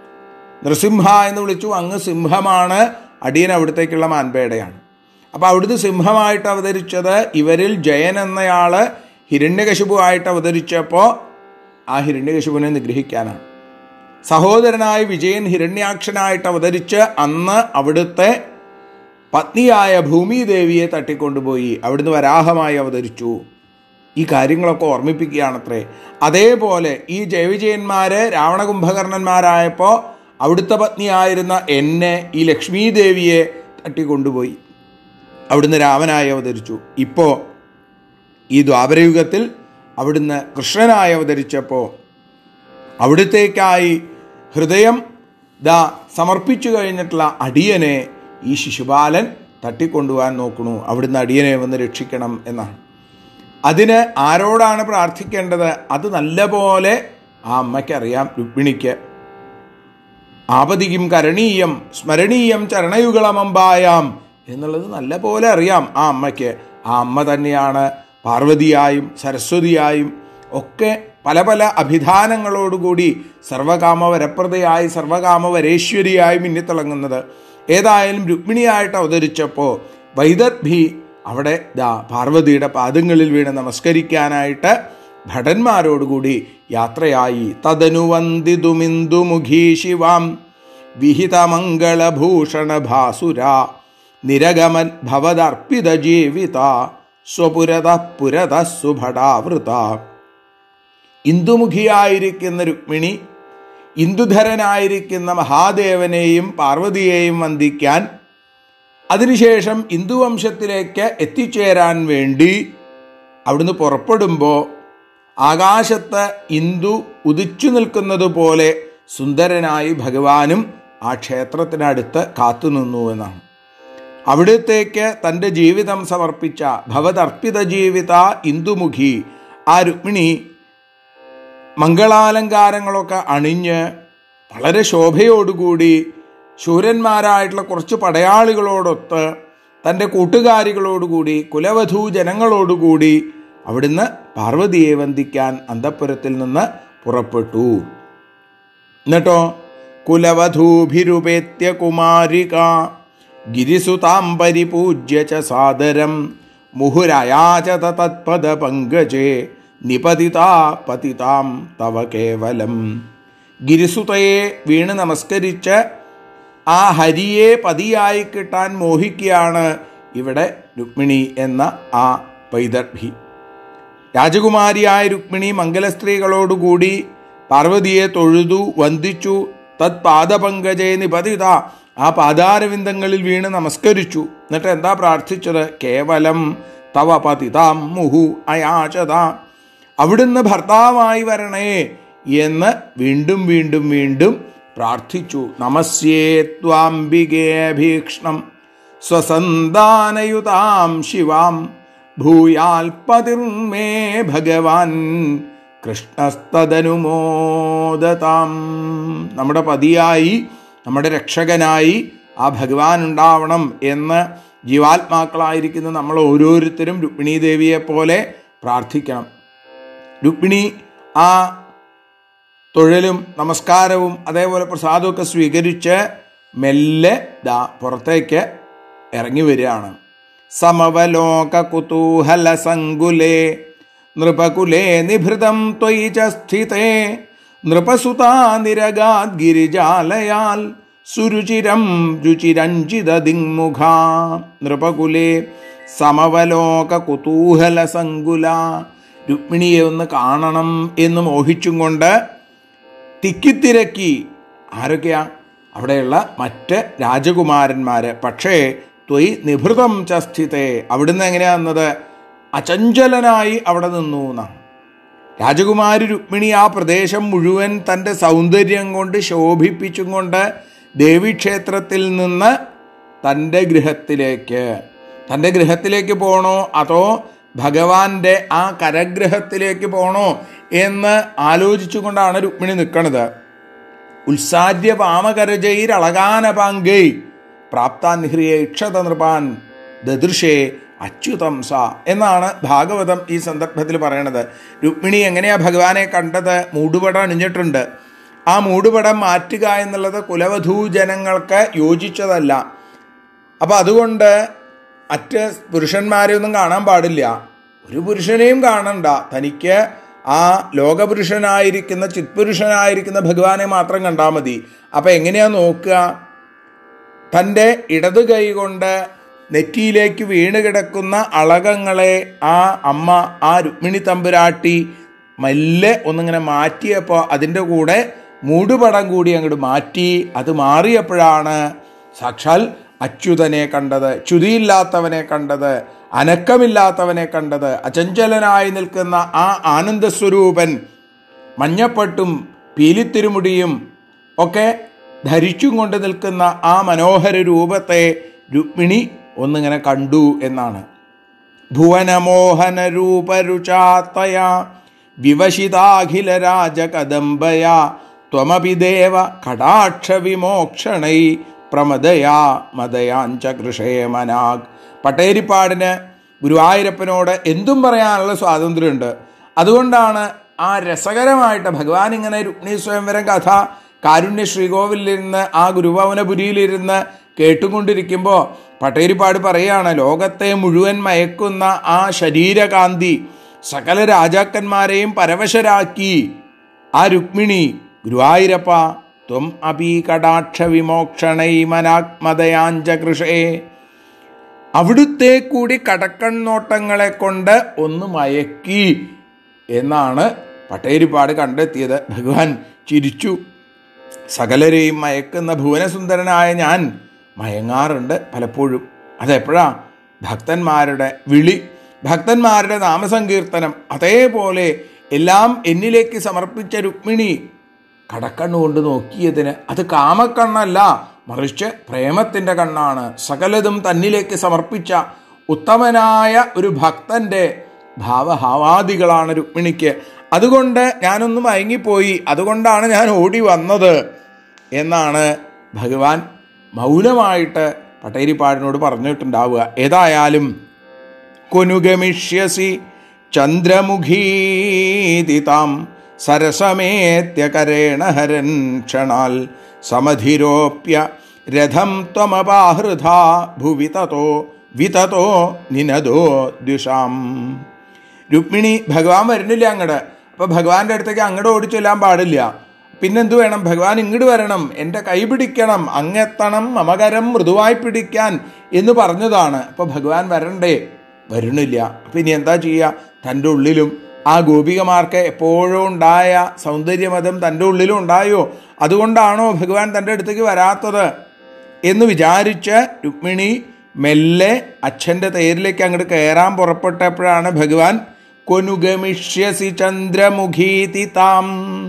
നൃസിംഹ എന്ന് വിളിച്ചു അങ്ങ് സിംഹമാണ് അടിയൻ അവിടത്തേക്കുള്ള മാൻപേടയാണ് അപ്പോൾ അവിടുന്ന് സിംഹമായിട്ട് അവതരിച്ചത് ഇവരിൽ ജയൻ എന്നയാള് ഹിരണ്യകശിപുവായിട്ട് അവതരിച്ചപ്പോൾ ആ ഹിരണ്യകശിപുവിനെ നിഗ്രഹിക്കാനാണ് സഹോദരനായ വിജയൻ ഹിരണ്യാക്ഷനായിട്ട് അവതരിച്ച് അന്ന് അവിടുത്തെ പത്നിയായ ഭൂമിദേവിയെ തട്ടിക്കൊണ്ടുപോയി അവിടുന്ന് വരാഹമായി അവതരിച്ചു ഈ കാര്യങ്ങളൊക്കെ ഓർമ്മിപ്പിക്കുകയാണത്രേ അതേപോലെ ഈ ജയവിജയന്മാര് രാവണകുംഭകർണന്മാരായപ്പോൾ അവിടുത്തെ പത്നിയായിരുന്ന എന്നെ ഈ ലക്ഷ്മീ ദേവിയെ തട്ടിക്കൊണ്ടുപോയി അവിടുന്ന് രാമനായി അവതരിച്ചു ഇപ്പോൾ ഈ ദ്വാപരയുഗത്തിൽ അവിടുന്ന് കൃഷ്ണനായി അവതരിച്ചപ്പോൾ അവിടുത്തേക്കായി ഹൃദയം ദാ സമർപ്പിച്ചു കഴിഞ്ഞിട്ടുള്ള അടിയനെ ഈ ശിശുപാലൻ തട്ടിക്കൊണ്ടുപോകാൻ നോക്കണു അവിടുന്ന് അടിയനെ വന്ന് രക്ഷിക്കണം എന്നാണ് അതിന് ആരോടാണ് പ്രാർത്ഥിക്കേണ്ടത് അത് നല്ലപോലെ ആ അമ്മയ്ക്കറിയാം രുക്മിണിക്ക് ആപതിക്കും കരണീയം സ്മരണീയം ചരണയുഗളമമ്പായാം എന്നുള്ളത് നല്ല പോലെ അറിയാം ആ അമ്മയ്ക്ക് ആ അമ്മ തന്നെയാണ് പാർവതിയായും സരസ്വതിയായും ഒക്കെ പല പല അഭിധാനങ്ങളോടുകൂടി സർവകാമവരപ്രദയായി സർവകാമവരേശ്വരിയായി മിന്നിത്തിളങ്ങുന്നത് ഏതായാലും രുക്മിണിയായിട്ട് അവതരിച്ചപ്പോൾ വൈദർഭി അവിടെ ദാ പാർവതിയുടെ പാദങ്ങളിൽ വീണ് നമസ്കരിക്കാനായിട്ട് ഭടന്മാരോടുകൂടി യാത്രയായി തദനുവന്തിതുമിന്ദുമുഖീ ശിവാം വിഹിതമംഗളഭൂഷണ ഭാസുര നിരഗമൻ ഭവദർപ്പിത ജീവിത സ്വപുരത പുരത സുഭടാവൃത ഇന്ദുമുഖിയായിരിക്കുന്ന രുക്മിണി ഇന്ദുധരനായിരിക്കുന്ന മഹാദേവനെയും പാർവതിയെയും വന്ദിക്കാൻ അതിനുശേഷം ഇന്ദുവംശത്തിലേക്ക് എത്തിച്ചേരാൻ വേണ്ടി അവിടുന്ന് പുറപ്പെടുമ്പോൾ ആകാശത്ത് ഇന്ദു ഉദിച്ചു നിൽക്കുന്നത് പോലെ സുന്ദരനായി ഭഗവാനും ആ ക്ഷേത്രത്തിനടുത്ത് കാത്തുനിന്നു എന്നാണ് അവിടത്തേക്ക് തൻ്റെ ജീവിതം സമർപ്പിച്ച ഭവതർപ്പിത ജീവിത ഇന്ദുമുഖി ആ രുക്മിണി മംഗളാലങ്കാരങ്ങളൊക്കെ അണിഞ്ഞ് വളരെ ശോഭയോടുകൂടി ശൂരന്മാരായിട്ടുള്ള കുറച്ച് പടയാളികളോടൊത്ത് തൻ്റെ കൂട്ടുകാരികളോടുകൂടി കുലവധൂ ജനങ്ങളോടുകൂടി അവിടുന്ന് പാർവതിയെ വന്ദിക്കാൻ അന്തഃപുരത്തിൽ നിന്ന് പുറപ്പെട്ടു എന്നിട്ടോ കുലവധൂഭിരുപേത്യ കുമാരിക ഗിരിസുതാം പരിപൂജ്യ ച സാദരം മുഹുരയാചത തത്പദ പങ്കജേ നിപതിതാ പതിതാം തവ കേവലം ഗിരിസുതയെ വീണ് നമസ്കരിച്ച് ആ ഹരിയെ പതിയായി കിട്ടാൻ മോഹിക്കുകയാണ് ഇവിടെ രുക്മിണി എന്ന ആ പൈതർഭി രാജകുമാരിയായ രുക്മിണി മംഗലസ്ത്രീകളോടുകൂടി പാർവതിയെ തൊഴുതു വന്ദിച്ചു തത് പാദപങ്കജേ നിപതിത ആ പാദാരവിന്ദങ്ങളിൽ വീണ് നമസ്കരിച്ചു എന്നിട്ട് എന്താ പ്രാർത്ഥിച്ചത് കേവലം തവ പതിതാം മുഹു അയാചത അവിടുന്ന് ഭർത്താവായി വരണേ എന്ന് വീണ്ടും വീണ്ടും വീണ്ടും പ്രാർത്ഥിച്ചു നമസ്യേ ത്വാംബികേ ഭീക്ഷ്ണം സ്വസന്താനയുതാം ശിവാം ഭൂയാൽപതിർമേ ഭഗവാൻ കൃഷ്ണസ്തനുമോദതാം നമ്മുടെ പതിയായി നമ്മുടെ രക്ഷകനായി ആ ഭഗവാൻ ഉണ്ടാവണം എന്ന് ജീവാത്മാക്കളായിരിക്കുന്ന നമ്മൾ ഓരോരുത്തരും രുക്മിണീ ദേവിയെ പോലെ പ്രാർത്ഥിക്കണം രുക്മിണി ആ തൊഴിലും നമസ്കാരവും അതേപോലെ പ്രസാദമൊക്കെ സ്വീകരിച്ച് മെല്ലെ ദാ പുറത്തേക്ക് ഇറങ്ങി വരികയാണ് സമവലോക കുതൂഹല സങ്കുലേ നൃപകുലേ നിഭൃതം ത്വയി ച സ്ഥിതേ നൃപസുതാ നിരഗാത് ഗിരിജാലയാൽ സുരുചിരം രുചിരഞ്ജിത ദിങ്മുഖ നൃപകുലേ സമവലോക കുതൂഹല സങ്കുല രുക്മിണിയെ ഒന്ന് കാണണം എന്ന് മോഹിച്ചും കൊണ്ട് തിക്കിത്തിരക്കി ആരൊക്കെയാ അവിടെയുള്ള മറ്റ് രാജകുമാരന്മാര് പക്ഷേ ത്വയ് നിഭൃതം ച സ്ഥിതേ അവിടുന്ന് എങ്ങനെയാ വന്നത് അചഞ്ചലനായി അവിടെ നിന്നു എന്നാണ് രാജകുമാരി രുക്മിണി ആ പ്രദേശം മുഴുവൻ തൻ്റെ സൗന്ദര്യം കൊണ്ട് ശോഭിപ്പിച്ചും കൊണ്ട് ദേവീക്ഷേത്രത്തിൽ നിന്ന് തൻ്റെ ഗൃഹത്തിലേക്ക് തൻ്റെ ഗൃഹത്തിലേക്ക് പോകണോ അതോ ഭഗവാന്റെ ആ കരഗ്രഹത്തിലേക്ക് പോകണോ എന്ന് ആലോചിച്ചുകൊണ്ടാണ് രുക്മിണി നിൽക്കുന്നത് ഉത്സാര്യ പാമകരജൈരളകാനപാങ്കൈ പ്രാപ്താൻ ഹ്രിയ ഇക്ഷത നൃപാൻ ദദൃശേ അച്യുതം സ എന്നാണ് ഭാഗവതം ഈ സന്ദർഭത്തിൽ പറയണത് രുക്മിണി എങ്ങനെയാ ഭഗവാനെ കണ്ടത് മൂടുപടം അണിഞ്ഞിട്ടുണ്ട് ആ മൂടുപടം മാറ്റുക എന്നുള്ളത് കുലവധൂ ജനങ്ങൾക്ക് യോജിച്ചതല്ല അപ്പം അതുകൊണ്ട് മറ്റ് പുരുഷന്മാരെ ഒന്നും കാണാൻ പാടില്ല ഒരു പുരുഷനെയും കാണണ്ട തനിക്ക് ആ ലോകപുരുഷനായിരിക്കുന്ന ചിത്പുരുഷനായിരിക്കുന്ന ഭഗവാനെ മാത്രം കണ്ടാൽ മതി അപ്പം എങ്ങനെയാ നോക്കുക തൻ്റെ ഇടത് കൈ കൊണ്ട് നെറ്റിയിലേക്ക് വീണ് കിടക്കുന്ന അളകങ്ങളെ ആ അമ്മ ആ രുക്മിണി തമ്പുരാട്ടി മെല്ലെ ഒന്നിങ്ങനെ മാറ്റിയപ്പോൾ അതിൻ്റെ കൂടെ മൂടുപടം കൂടി അങ്ങോട്ട് മാറ്റി അത് മാറിയപ്പോഴാണ് സാക്ഷാൽ അച്യുതനെ കണ്ടത് ച്യുതിയില്ലാത്തവനെ കണ്ടത് അനക്കമില്ലാത്തവനെ കണ്ടത് അചഞ്ചലനായി നിൽക്കുന്ന ആ ആനന്ദസ്വരൂപൻ മഞ്ഞപ്പട്ടും പീലിത്തിരുമുടിയും ഒക്കെ ധരിച്ചും കൊണ്ട് നിൽക്കുന്ന ആ മനോഹര രൂപത്തെ രുക്മിണി ഒന്നിങ്ങനെ കണ്ടു എന്നാണ് ഭുവനമോഹന രൂപരുചാത്തയ വിവശിതാഖില രാജകദംബയ ത്വമപി ദേവ കടാക്ഷ വിമോക്ഷണൈ പ്രമദയാ മദയാഞ്ച കൃഷേമനാഗ് പട്ടേരിപ്പാടിന് ഗുരുവായൂരപ്പനോട് എന്തും പറയാനുള്ള സ്വാതന്ത്ര്യമുണ്ട് അതുകൊണ്ടാണ് ആ രസകരമായിട്ട് ഭഗവാൻ ഇങ്ങനെ രുക്മിണി സ്വയംവരം കഥ കാരുണ്യ ശ്രീകോവിലിരുന്ന് ആ ഗുരുഭവനപുരിയിലിരുന്ന് കേട്ടുകൊണ്ടിരിക്കുമ്പോൾ പട്ടേരിപ്പാട് പറയുകയാണ് ലോകത്തെ മുഴുവൻ മയക്കുന്ന ആ ശരീരകാന്തി സകല രാജാക്കന്മാരെയും പരവശരാക്കി ആ രുക്മിണി ഗുരുവായൂരപ്പ ത്വം അപി കടാക്ഷ വിമോക്ഷണൈ മനാത്മതയാഞ്ച കൃഷേ അവിടുത്തെ കൂടി കടക്കണ്ണോട്ടങ്ങളെ കൊണ്ട് ഒന്ന് മയക്കി എന്നാണ് പട്ടേരിപ്പാട് കണ്ടെത്തിയത് ഭഗവാൻ ചിരിച്ചു സകലരെയും മയക്കുന്ന ഭുവനസുന്ദരനായ ഞാൻ മയങ്ങാറുണ്ട് പലപ്പോഴും അതെപ്പോഴാ ഭക്തന്മാരുടെ വിളി ഭക്തന്മാരുടെ നാമസങ്കീർത്തനം അതേപോലെ എല്ലാം എന്നിലേക്ക് സമർപ്പിച്ച രുക്മിണി കടക്കണ്ണുകൊണ്ട് നോക്കിയതിന് അത് കാമക്കണ്ണല്ല മറിച്ച് പ്രേമത്തിൻ്റെ കണ്ണാണ് സകലതും തന്നിലേക്ക് സമർപ്പിച്ച ഉത്തമനായ ഒരു ഭക്തൻ്റെ ഭാവഹാവാദികളാണ് രുക്മിണിക്ക് അതുകൊണ്ട് ഞാനൊന്ന് മയങ്ങിപ്പോയി അതുകൊണ്ടാണ് ഞാൻ ഓടി വന്നത് എന്നാണ് ഭഗവാൻ മൗനമായിട്ട് പട്ടേരിപ്പാടിനോട് പറഞ്ഞിട്ടുണ്ടാവുക ഏതായാലും കൊനുഗമിഷ്യസി ചന്ദ്രമുഖീതിതാം സരസമേത്യകരേണ ഹരൻ ക്ഷണാൽ സമധിരോപ്യ രഥം ത്വമപാഹൃത ഭുവി തതോ വിതതോ നിനദോ ദ്വിഷാം രുക്മിണി ഭഗവാൻ വരുന്നില്ല അങ്ങട് അപ്പൊ ഭഗവാന്റെ അടുത്തേക്ക് അങ്ങോട്ട് ഓടിച്ചൊല്ലാൻ പാടില്ല പിന്നെന്ത് വേണം ഭഗവാൻ ഇങ്ങോട്ട് വരണം എൻ്റെ കൈ പിടിക്കണം അങ്ങെത്തണം മമകരം മൃദുവായി പിടിക്കാൻ എന്ന് പറഞ്ഞതാണ് അപ്പൊ ഭഗവാൻ വരണ്ടേ വരുന്നില്ല അപ്പൊ ഇനി എന്താ ചെയ്യുക തൻ്റെ ഉള്ളിലും ആ ഗോപികമാർക്ക് എപ്പോഴും ഉണ്ടായ സൗന്ദര്യമതം തൻ്റെ ഉള്ളിലും ഉണ്ടായോ അതുകൊണ്ടാണോ ഭഗവാൻ തൻ്റെ അടുത്തേക്ക് വരാത്തത് എന്ന് വിചാരിച്ച് രുക്മിണി മെല്ലെ അച്ഛൻ്റെ തേരിലേക്ക് അങ്ങോട്ട് കയറാൻ പുറപ്പെട്ടപ്പോഴാണ് ഭഗവാൻ കൊനുഗമിഷ്യസി ചന്ദ്രമുഖീതി താം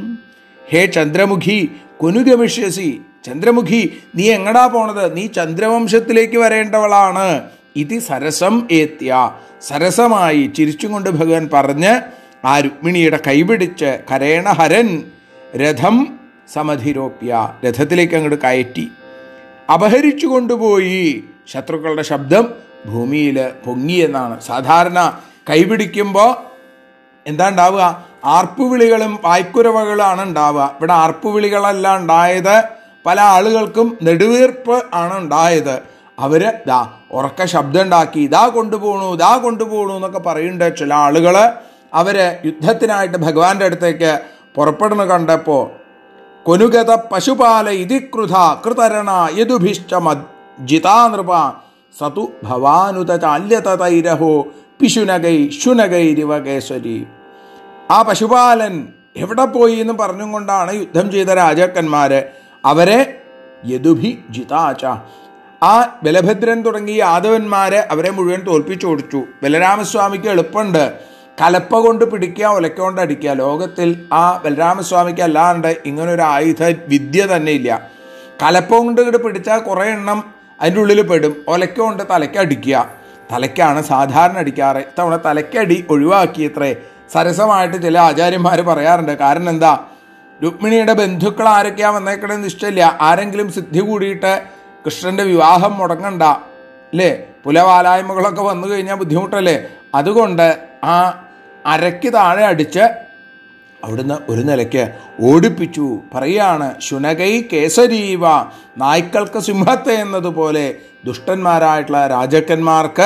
ഹേ ചന്ദ്രമുഖി കൊനുഗമിഷ്യസി ചന്ദ്രമുഖി നീ എങ്ങടാ പോണത് നീ ചന്ദ്രവംശത്തിലേക്ക് വരേണ്ടവളാണ് ഇത് സരസം ഏത്യ സരസമായി ചിരിച്ചും കൊണ്ട് ഭഗവാൻ പറഞ്ഞ് ആ രുക്മിണിയുടെ കൈപിടിച്ച് കരേണ ഹരൻ രഥം സമധിരോപ്യ രഥത്തിലേക്ക് അങ്ങോട്ട് കയറ്റി അപഹരിച്ചു കൊണ്ടുപോയി ശത്രുക്കളുടെ ശബ്ദം ഭൂമിയിൽ പൊങ്ങിയെന്നാണ് സാധാരണ കൈപിടിക്കുമ്പോൾ എന്താ ഉണ്ടാവുക ആർപ്പുവിളികളും വായ്ക്കുരവകളാണ് ഉണ്ടാവുക ഇവിടെ ആർപ്പുവിളികളല്ല ഉണ്ടായത് പല ആളുകൾക്കും നെടുവീർപ്പ് ആണ് ഉണ്ടായത് അവര് ദാ ഉറക്ക ശബ്ദം ഉണ്ടാക്കി ഇതാ കൊണ്ടുപോകണു ഇതാ കൊണ്ടുപോകണു എന്നൊക്കെ പറയുന്നുണ്ട് ചില ആളുകള് അവര് യുദ്ധത്തിനായിട്ട് ഭഗവാന്റെ അടുത്തേക്ക് പുറപ്പെടുന്ന കണ്ടപ്പോ കൊനുഗത പശുപാല ഇതികൃത കൃതരണ യദുഭിഷ്ട ജിതാ നൃപ സതു ഭവാനുത ചാല്യതൈരഹോ പിശുനകൈ ശുനകൈരിവ കേസരി ആ പശുപാലൻ എവിടെ പോയി എന്ന് പറഞ്ഞും കൊണ്ടാണ് യുദ്ധം ചെയ്ത രാജാക്കന്മാര് അവരെ യദുഭി ജിതാച ആ ബലഭദ്രൻ തുടങ്ങിയ യാദവന്മാരെ അവരെ മുഴുവൻ തോൽപ്പിച്ചു കൊടുത്തു ബലരാമസ്വാമിക്ക് എളുപ്പമുണ്ട് കലപ്പ കൊണ്ട് പിടിക്കുക ഒലക്ക കൊണ്ട് അടിക്കുക ലോകത്തിൽ ആ ബലരാമസ്വാമിക്ക് അല്ലാണ്ട് ഇങ്ങനെ ഒരു ആയുധ വിദ്യ തന്നെ ഇല്ല കലപ്പ കൊണ്ട് ഇങ്ങോട്ട് പിടിച്ചാൽ കുറേ എണ്ണം അതിൻ്റെ ഉള്ളിൽ പെടും ഒലക്ക കൊണ്ട് തലയ്ക്ക് അടിക്കുക തലയ്ക്കാണ് സാധാരണ അടിക്കാറ് ഇത്തവണ തലയ്ക്കടി ഒഴിവാക്കിയത്രേ സരസമായിട്ട് ചില ആചാര്യന്മാർ പറയാറുണ്ട് കാരണം എന്താ രുക്മിണിയുടെ ബന്ധുക്കൾ ആരൊക്കെയാ വന്നേക്കണമെന്ന് ഇഷ്ടമില്ല ആരെങ്കിലും സിദ്ധി കൂടിയിട്ട് കൃഷ്ണന്റെ വിവാഹം മുടങ്ങണ്ട അല്ലേ പുലവാലായ്മകളൊക്കെ വന്നു കഴിഞ്ഞാൽ ബുദ്ധിമുട്ടല്ലേ അതുകൊണ്ട് ആ അരയ്ക്ക് താഴെ അടിച്ച് അവിടുന്ന് ഒരു നിലയ്ക്ക് ഓടിപ്പിച്ചു പറയാണ് ശുനകൈ കേസരീവ നായ്ക്കൾക്ക് സിംഹത്തെ എന്നതുപോലെ ദുഷ്ടന്മാരായിട്ടുള്ള രാജാക്കന്മാർക്ക്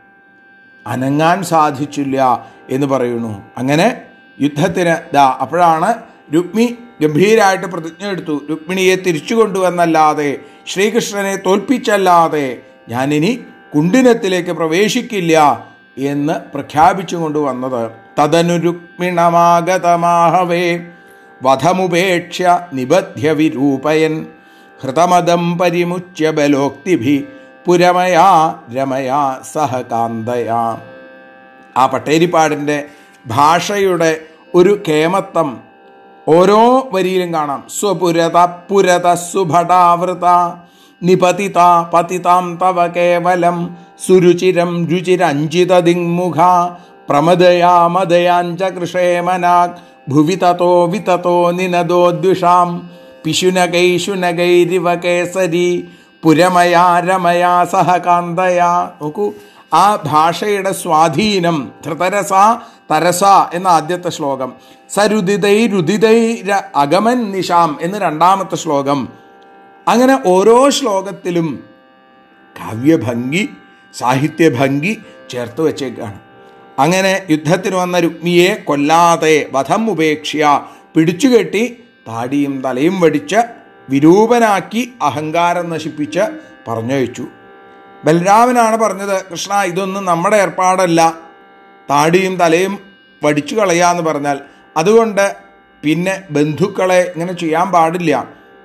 അനങ്ങാൻ സാധിച്ചില്ല എന്ന് പറയുന്നു അങ്ങനെ യുദ്ധത്തിന് ദാ അപ്പോഴാണ് രുക്മി ഗംഭീരായിട്ട് പ്രതിജ്ഞ എടുത്തു രുക്മിണിയെ തിരിച്ചു കൊണ്ടുവന്നല്ലാതെ ശ്രീകൃഷ്ണനെ തോൽപ്പിച്ചല്ലാതെ ഞാനിനി കുണ്ടിനത്തിലേക്ക് പ്രവേശിക്കില്ല എന്ന് പ്രഖ്യാപിച്ചു കൊണ്ടുവന്നത് തദനു രുക്മിണമാഗതമാഹവേ വധമുപേക്ഷ്യ നിബധ്യ വിരൂപയൻ ഹൃതമദം പരിമുച്യ ബലോക്തിഭി പുരമയാ രമയാ സഹകാന്തയാ ആ പട്ടേരിപ്പാടിൻ്റെ ഭാഷയുടെ ഒരു കേമത്വം ഓരോ വരിയിലും കാണാം സ്വപുരത പുരത സുഭടാവൃത നിപതിത പതിതാം തവ കേവലം സുരുചിരം രുചിരഞ്ജിത ദിങ്മുഖ പ്രമദയാ മദയാഞ്ച കൃഷേമനാഗ് ഭുവി തതോ വിതതോ നിനദോ ദ്വിഷാം പിശുനകൈ ശുനകൈരിവ കേസരി പുരമയാ രമയാ സഹകാന്തയാ നോക്കൂ ആ ഭാഷയുടെ സ്വാധീനം ധൃതരസ തരസ എന്ന ആദ്യത്തെ ശ്ലോകം സരുദിതൈ രുദിതൈ അഗമൻ നിശാം എന്ന് രണ്ടാമത്തെ ശ്ലോകം അങ്ങനെ ഓരോ ശ്ലോകത്തിലും കാവ്യഭംഗി സാഹിത്യഭംഗി ചേർത്ത് വെച്ചേക്കാണ് അങ്ങനെ യുദ്ധത്തിന് വന്ന രുക്മിയെ കൊല്ലാതെ വധം ഉപേക്ഷ്യ പിടിച്ചുകെട്ടി താടിയും തലയും വടിച്ച് വിരൂപനാക്കി അഹങ്കാരം നശിപ്പിച്ച് പറഞ്ഞയച്ചു ബലരാമനാണ് പറഞ്ഞത് കൃഷ്ണ ഇതൊന്നും നമ്മുടെ ഏർപ്പാടല്ല താടിയും തലയും വടിച്ചു കളയാന്ന് പറഞ്ഞാൽ അതുകൊണ്ട് പിന്നെ ബന്ധുക്കളെ ഇങ്ങനെ ചെയ്യാൻ പാടില്ല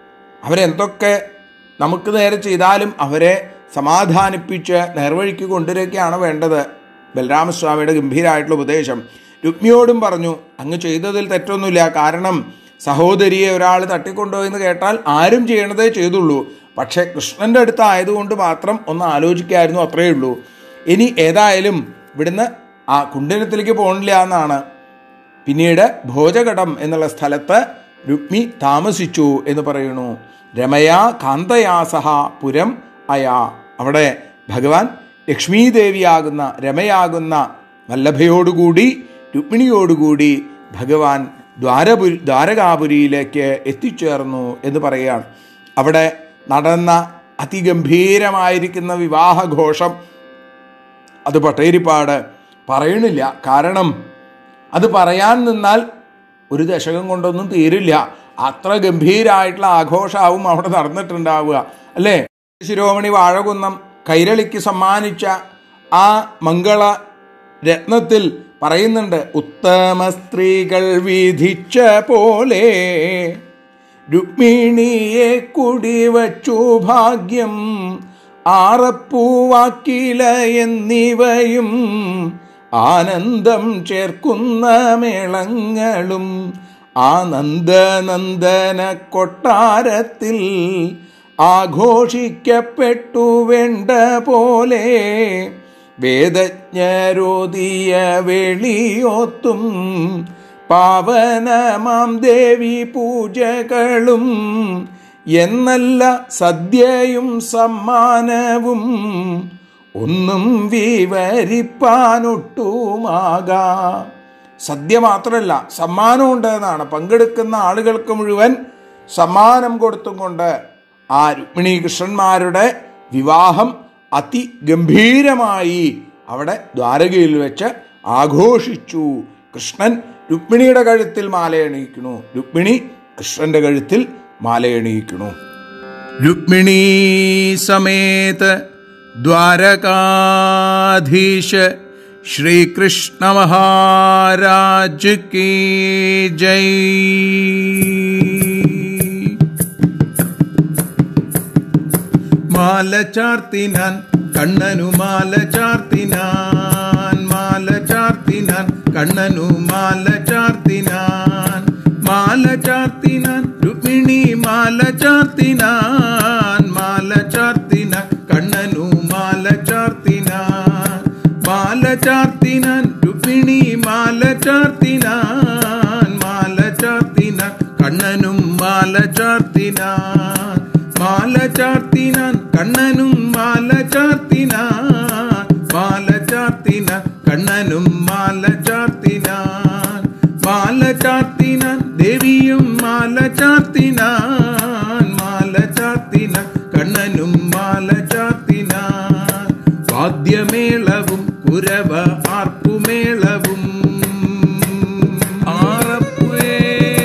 അവരെന്തൊക്കെ നമുക്ക് നേരെ ചെയ്താലും അവരെ സമാധാനിപ്പിച്ച് നേർവഴിക്ക് കൊണ്ടുവരികയാണ് വേണ്ടത് ബലരാമസ്വാമിയുടെ ഗംഭീരമായിട്ടുള്ള ഉപദേശം രുക്മിയോടും പറഞ്ഞു അങ്ങ് ചെയ്തതിൽ തെറ്റൊന്നുമില്ല കാരണം സഹോദരിയെ ഒരാൾ തട്ടിക്കൊണ്ടുപോയെന്ന് കേട്ടാൽ ആരും ചെയ്യണതേ ചെയ്തുള്ളൂ പക്ഷേ കൃഷ്ണൻ്റെ അടുത്ത് ആയതുകൊണ്ട് മാത്രം ഒന്ന് ആലോചിക്കായിരുന്നു അത്രയേ ഉള്ളൂ ഇനി ഏതായാലും ഇവിടുന്ന് ആ കുണ്ടനത്തിലേക്ക് പോകണില്ല എന്നാണ് പിന്നീട് ഭോജഘടം എന്നുള്ള സ്ഥലത്ത് രുക്മി താമസിച്ചു എന്ന് പറയുന്നു രമയാ കാന്തയാ സഹ പുരം അയാ അവിടെ ഭഗവാൻ ലക്ഷ്മീദേവിയാകുന്ന രമയാകുന്ന വല്ലഭയോടുകൂടി രുക്മിണിയോടുകൂടി ഭഗവാൻ ദ്വാരപുരി ദ്വാരകാപുരിയിലേക്ക് എത്തിച്ചേർന്നു എന്ന് പറയുകയാണ് അവിടെ നടന്ന അതിഗംഭീരമായിരിക്കുന്ന വിവാഹഘോഷം അത് പട്ടേരിപ്പാട് പറയണില്ല കാരണം അത് പറയാൻ നിന്നാൽ ഒരു ദശകം കൊണ്ടൊന്നും തീരില്ല അത്ര ഗംഭീരമായിട്ടുള്ള ആഘോഷമാവും അവിടെ നടന്നിട്ടുണ്ടാവുക അല്ലേ ശിരോമണി വാഴകുന്നം കൈരളിക്ക് സമ്മാനിച്ച ആ മംഗള രത്നത്തിൽ പറയുന്നുണ്ട് ഉത്തമ സ്ത്രീകൾ വിധിച്ച പോലെ രുക്മിണിയെ കുടിവച്ചു ഭാഗ്യം ആറപ്പൂവാക്കില എന്നിവയും ആനന്ദം ചേർക്കുന്ന മേളങ്ങളും ആനന്ദനന്ദന കൊട്ടാരത്തിൽ ആഘോഷിക്കപ്പെട്ടു വേണ്ട പോലെ വേദജ്ഞരോതിയ വെളിയോത്തും പാവനമാം ദേവി പൂജകളും എന്നല്ല സദ്യയും സമ്മാനവും ഒന്നും വിവരിപ്പാനൊട്ടുമാകാം സദ്യ മാത്രമല്ല സമ്മാനമുണ്ട് എന്നാണ് പങ്കെടുക്കുന്ന ആളുകൾക്ക് മുഴുവൻ സമ്മാനം കൊടുത്തും കൊണ്ട് ആ രുക്മിണി കൃഷ്ണന്മാരുടെ വിവാഹം അതിഗംഭീരമായി അവിടെ ദ്വാരകയിൽ വെച്ച് ആഘോഷിച്ചു കൃഷ്ണൻ രുക്മിണിയുടെ കഴുത്തിൽ മാലയണിയിക്കണു രുക്മിണി കൃഷ്ണന്റെ കഴുത്തിൽ മാലയണിയിക്കണു രുക്മിണി സമേത ദ്വാരകാധീശ ശ്രീകൃഷ്ണ മഹാരാജ് കീ ജയ് മാല ചാർത്തിനാൻ കണ്ണനു മാല ചാർത്തിനാൻ മാല ചാർത്തിനാൻ കണ്ണനു മാല ചാർത്തിനാൻ മാല ചാർത്തിനാൻ രുക്മിണി മാല ചാർത്തിനാൻ മാല ചാർത്തിനാൻ കണ്ണനു മാല ചാർത്തിനാൻ മാല ചാർത്തിനാൻ രുക്മിണി മാല ചാർത്തിനാൻ മാല ചാർത്തിനാൻ കണ്ണനും മാല ചാർത്തിനാൻ മാല ചാർത്തിനാൻ കണ്ണനും മാല ചാർത്തിനാൻ മാല ചാർത്തിനാൻ കണ്ണനും മാല ചാർത്തിനാൻ മാല ചാർത്തിനാൻ ദേവിയും മാല ചാർത്തിനാൻ മാല ചാർത്തിനാൻ കണ്ണനും മാല ചാർത്തിനാൻ വാദ്യമേളവും കുരവ ആർപ്പുമേളവും ആറപ്പുവേ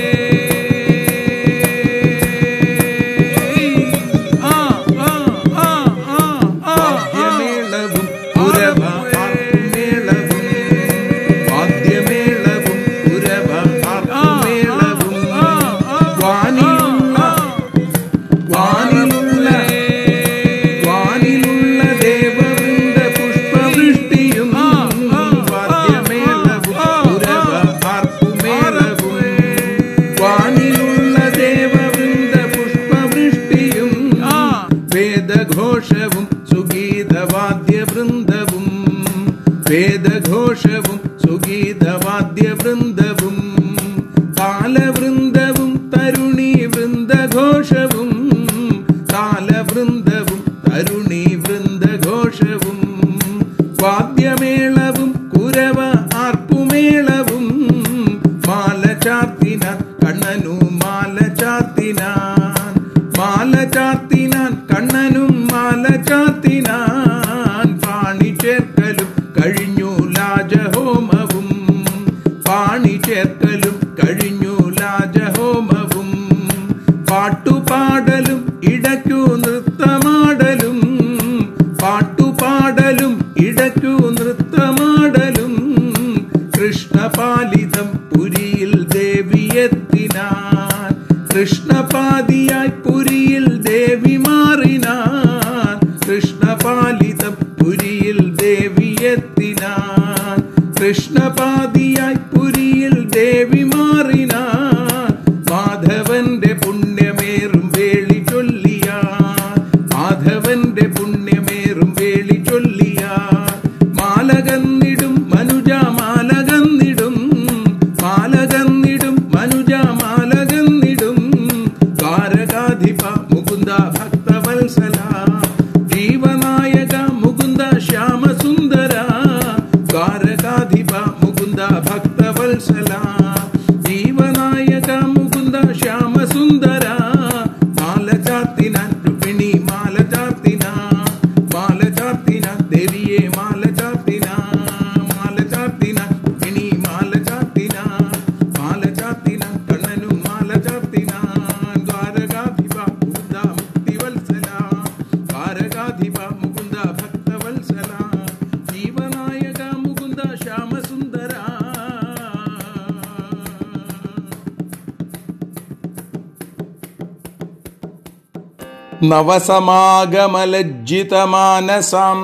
ആ ആ ആ ആ വാദ്യമേളവും കുരവ ആർപ്പുമേളവും വാദ്യമേളവും കുരവ ആർപ്പുമേളവും വാനിലുള്ള വാനിലുള്ള വാനിലുള്ള ദേവവൃന്ദ പുഷ്പവൃഷ്ടിയും വാദ്യമേളവും ഉരവ ആർപ്പുമേളവും വാനിലുള്ള ദേവവൃന്ദ പുഷ്പവൃഷ്ടിയും വേദഘോഷവും സുഗീതവാദ്യവൃന്ദവും വേദഘോഷവും സുഗീതവാദ്യവൃന്ദവും താലവൃന്ദവും തരുണി വൃന്ദഘോഷവും താലവൃന്ദവും തരുണി വൃന്ദഘോഷവും വാദ്യമേളവും കുരവ ആർപ്പുമേളവും മാല ചാർത്തിനാൻ കണ്ണനു മാല ചാർത്തിനാൻ മാല ചാർത്തിനാൻ കണ്ണനും മാല ചാർത്തിനാൻ പാണി ചേർക്കലും കഴിഞ്ഞു ലാജഹോമവും പാണി ചേർക്കലും കഴിഞ്ഞു ലാജഹോമവും പാട്ടുപാടലും ഇടയ്ക്കു നൃത്തമാടലും പാട്ടുപാടലും ഇടയ്ക്കു നൃത്തമാടലും കൃഷ്ണപാലിതം പുരിയിൽ ദേവിയെത്തിനാൻ കൃഷ്ണപാതിയായി പുരിയിൽ കൃഷ്ണപാതിയായി പുരിയിൽ ദേവി മാറിന മാധവന്റെ പുണ്യമേറും വേളി ചൊല്ലിയ മാധവന്റെ പുണ്യമേറും വേളി ചൊല്ലിയ മാലകന്നിടും മനുജ മാലകന്നിടും മാലകന്നിടും മനുജ മാലകന്നിടും ദ്വാരകാധിപ മുകുന്ദ ഭക്തവത്സല ജീവനായക മുകുന്ദ ശ്യാമസുന്ദര ദ്വാരകാധിപ മുകുന്ദ ഭക്തവത്സല ജീവനായക മുകുന്ദ ശ്യാമസുന്ദര മാല ചാത്തിന രുക്മിണി മാല ചാത്തിന മാല ചാത്തിന ദേവിയെ മാല ചാത്തിന മാല ചാത്തിന രുക്മിണി മാല ചാത്തിന മാല ചാത്തിന കണ്ണനും മാല ചാത്തിന ദ്വാരകാധിപ മുകുന്ദ മുക്തിവത്സല ദ്വാരകാധിപ മുകുന്ദ ഭക്തവത്സല ജീവനായക മുകുന്ദ ശ്യാമസുന്ദര നവസമാഗമലജ്ജിതമാനസാം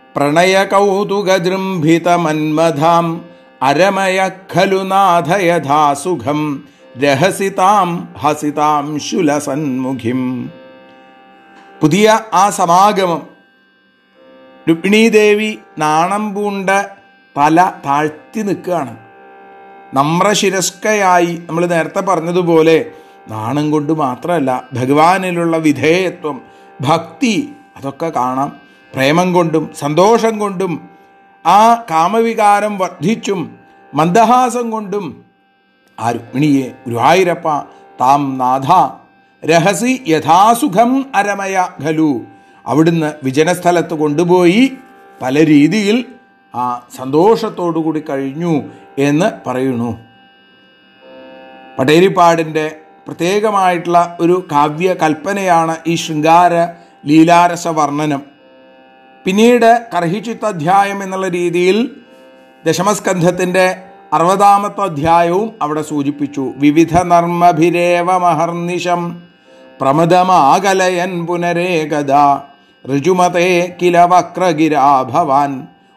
പ്രണയകൗതുകജൃംഭിതമന്മധാം അരമയ ഖലു നാഥയഥാ സുഖം രഹസിതാം ഹസിതാം ശുലസന്മുഖിം പുതിയ ആ സമാഗമം രുക്മിണീദേവി നാണം പൂണ്ട തല താഴ്ത്തി നിൽക്കുകയാണ് നമ്രശിരസ്കയായി നമ്മൾ നേരത്തെ പറഞ്ഞതുപോലെ നാണം കൊണ്ട് മാത്രമല്ല ഭഗവാനിലുള്ള വിധേയത്വം ഭക്തി അതൊക്കെ കാണാം പ്രേമം കൊണ്ടും സന്തോഷം കൊണ്ടും ആ കാമവികാരം വർദ്ധിച്ചും മന്ദഹാസം കൊണ്ടും ആ രുക്മിണിയെ ഗുരുവായൂരപ്പ താം നാഥ രഹസി യഥാസുഖം അരമയ ഖലു അവിടുന്ന് വിജനസ്ഥലത്ത് കൊണ്ടുപോയി പല രീതിയിൽ ആ സന്തോഷത്തോടു കൂടി കഴിഞ്ഞു എന്ന് പറയുന്നു പട്ടേരിപ്പാടിൻ്റെ പ്രത്യേകമായിട്ടുള്ള ഒരു കാവ്യ കൽപ്പനയാണ് ഈ ശൃംഗാര ലീലാരസ വർണ്ണനം പിന്നീട് കർഹിച്ചിത്ത അധ്യായം എന്നുള്ള രീതിയിൽ ദശമസ്കന്ധത്തിൻ്റെ അറുപതാമത്തെ അധ്യായവും അവിടെ സൂചിപ്പിച്ചു വിവിധ നർമ്മഭിരേവ മഹർനിശം പ്രമദമാകലയൻ പുനരേകദ ഋജുമതേ കില വക്രഗിരാ ഭവാൻ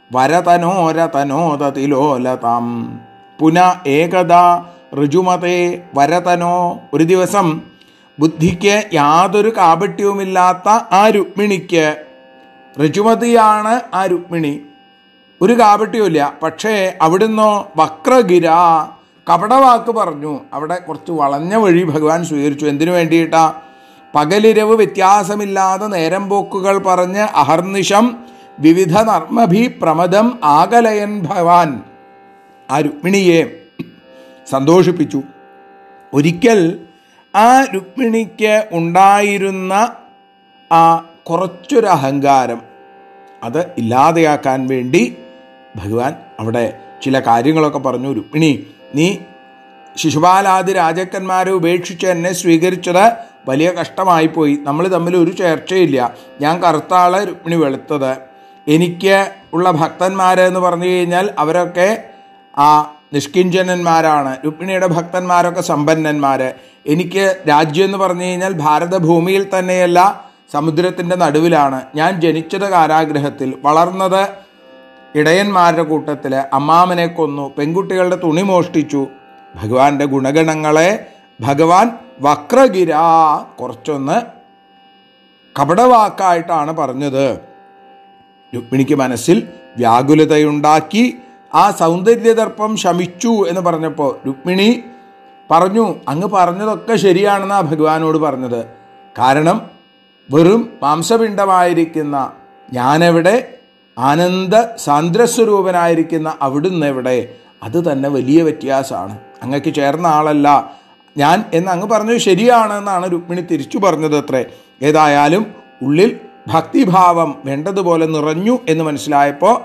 വരതനോരതനോതതിലോലതാം പുന ഏകദ ഋജുമതേ വരതനോ ഒരു ദിവസം ബുദ്ധിക്ക് യാതൊരു കാപട്യവുമില്ലാത്ത ആ രുക്മിണിക്ക് ഋജുമതിയാണ് ആ രുക്മിണി ഒരു കാപട്യവുമില്ല പക്ഷേ അവിടുന്ന് വക്രഗിര കപടവാക്ക് പറഞ്ഞു അവിടെ കുറച്ച് വളഞ്ഞ വഴി ഭഗവാൻ സ്വീകരിച്ചു എന്തിനു വേണ്ടിയിട്ടാ പകലിരവ് വ്യത്യാസമില്ലാതെ നേരം പോക്കുകൾ പറഞ്ഞ് അഹർനിശം വിവിധ നർമ്മഭി പ്രമദം ആകലയൻ ഭഗവാൻ ആ രുക്മിണിയെ സന്തോഷിപ്പിച്ചു ഒരിക്കൽ ആ രുക്മിണിക്ക് ഉണ്ടായിരുന്ന ആ കുറച്ചൊരു അഹങ്കാരം അത് ഇല്ലാതെയാക്കാൻ വേണ്ടി ഭഗവാൻ അവിടെ ചില കാര്യങ്ങളൊക്കെ പറഞ്ഞു രുക്മിണി നീ ശിശുപാലാദി രാജാക്കന്മാരെ ഉപേക്ഷിച്ച് എന്നെ സ്വീകരിച്ചത് വലിയ കഷ്ടമായിപ്പോയി നമ്മൾ തമ്മിൽ ഒരു ചേർച്ചയില്ല ഞാൻ കറുത്താള് രുക്മിണി വെളുത്തത് എനിക്ക് ഉള്ള ഭക്തന്മാരെന്ന് പറഞ്ഞു കഴിഞ്ഞാൽ അവരൊക്കെ ആ നിഷ്കിഞ്ചനന്മാരാണ് രുക്മിണിയുടെ ഭക്തന്മാരൊക്കെ സമ്പന്നന്മാർ എനിക്ക് രാജ്യം എന്ന് പറഞ്ഞു കഴിഞ്ഞാൽ ഭാരതഭൂമിയിൽ തന്നെയല്ല സമുദ്രത്തിൻ്റെ നടുവിലാണ് ഞാൻ ജനിച്ചത് കാരാഗ്രഹത്തിൽ വളർന്നത് ഇടയന്മാരുടെ കൂട്ടത്തിൽ അമ്മാമനെ കൊന്നു പെൺകുട്ടികളുടെ തുണി മോഷ്ടിച്ചു ഭഗവാന്റെ ഗുണഗണങ്ങളെ ഭഗവാൻ വക്രഗിര കുറച്ചൊന്ന് കപടവാക്കായിട്ടാണ് പറഞ്ഞത് രുക്മിണിക്ക് മനസ്സിൽ വ്യാകുലതയുണ്ടാക്കി ആ സൗന്ദര്യദർപ്പം ശമിച്ചു എന്ന് പറഞ്ഞപ്പോൾ രുക്മിണി പറഞ്ഞു അങ്ങ് പറഞ്ഞതൊക്കെ ശരിയാണെന്നാണ് ഭഗവാനോട് പറഞ്ഞത് കാരണം വെറും മാംസപിണ്ഡമായിരിക്കുന്ന ഞാനെവിടെ ആനന്ദ സാന്ദ്രസ്വരൂപനായിരിക്കുന്ന അവിടുന്ന് എവിടെ അത് തന്നെ വലിയ വ്യത്യാസമാണ് അങ്ങക്ക് ചേർന്ന ആളല്ല ഞാൻ എന്ന് അങ്ങ് പറഞ്ഞത് ശരിയാണെന്നാണ് രുക്മിണി തിരിച്ചു പറഞ്ഞത് അത്രേ ഏതായാലും ഉള്ളിൽ ഭക്തിഭാവം വേണ്ടതുപോലെ നിറഞ്ഞു എന്ന് മനസ്സിലായപ്പോൾ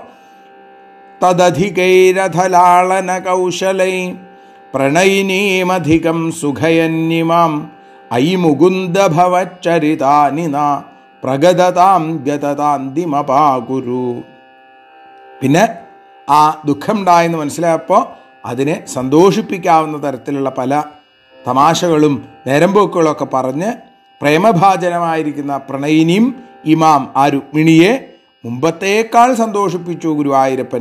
തദധികൈരഥലാളന കൗശലൈ പ്രണയിനീമധികം സുഖയന്യമാം ഐ മുകുന്ദഭവച്ചരിതാനി ന പ്രഗതതാം ഗതതാന്തിമപാകുരു പിന്നെ ആ ദുഃഖമുണ്ടായെന്ന് മനസ്സിലായപ്പോൾ അതിനെ സന്തോഷിപ്പിക്കാവുന്ന തരത്തിലുള്ള പല തമാശകളും നേരമ്പോക്കുകളൊക്കെ പറഞ്ഞ് പ്രേമഭാജനമായിരിക്കുന്ന പ്രണയിനിയും ഇമാം ആ രുക്മിണിയെ മുമ്പത്തേക്കാൾ സന്തോഷിപ്പിച്ചു ഗുരുവായൂരപ്പൻ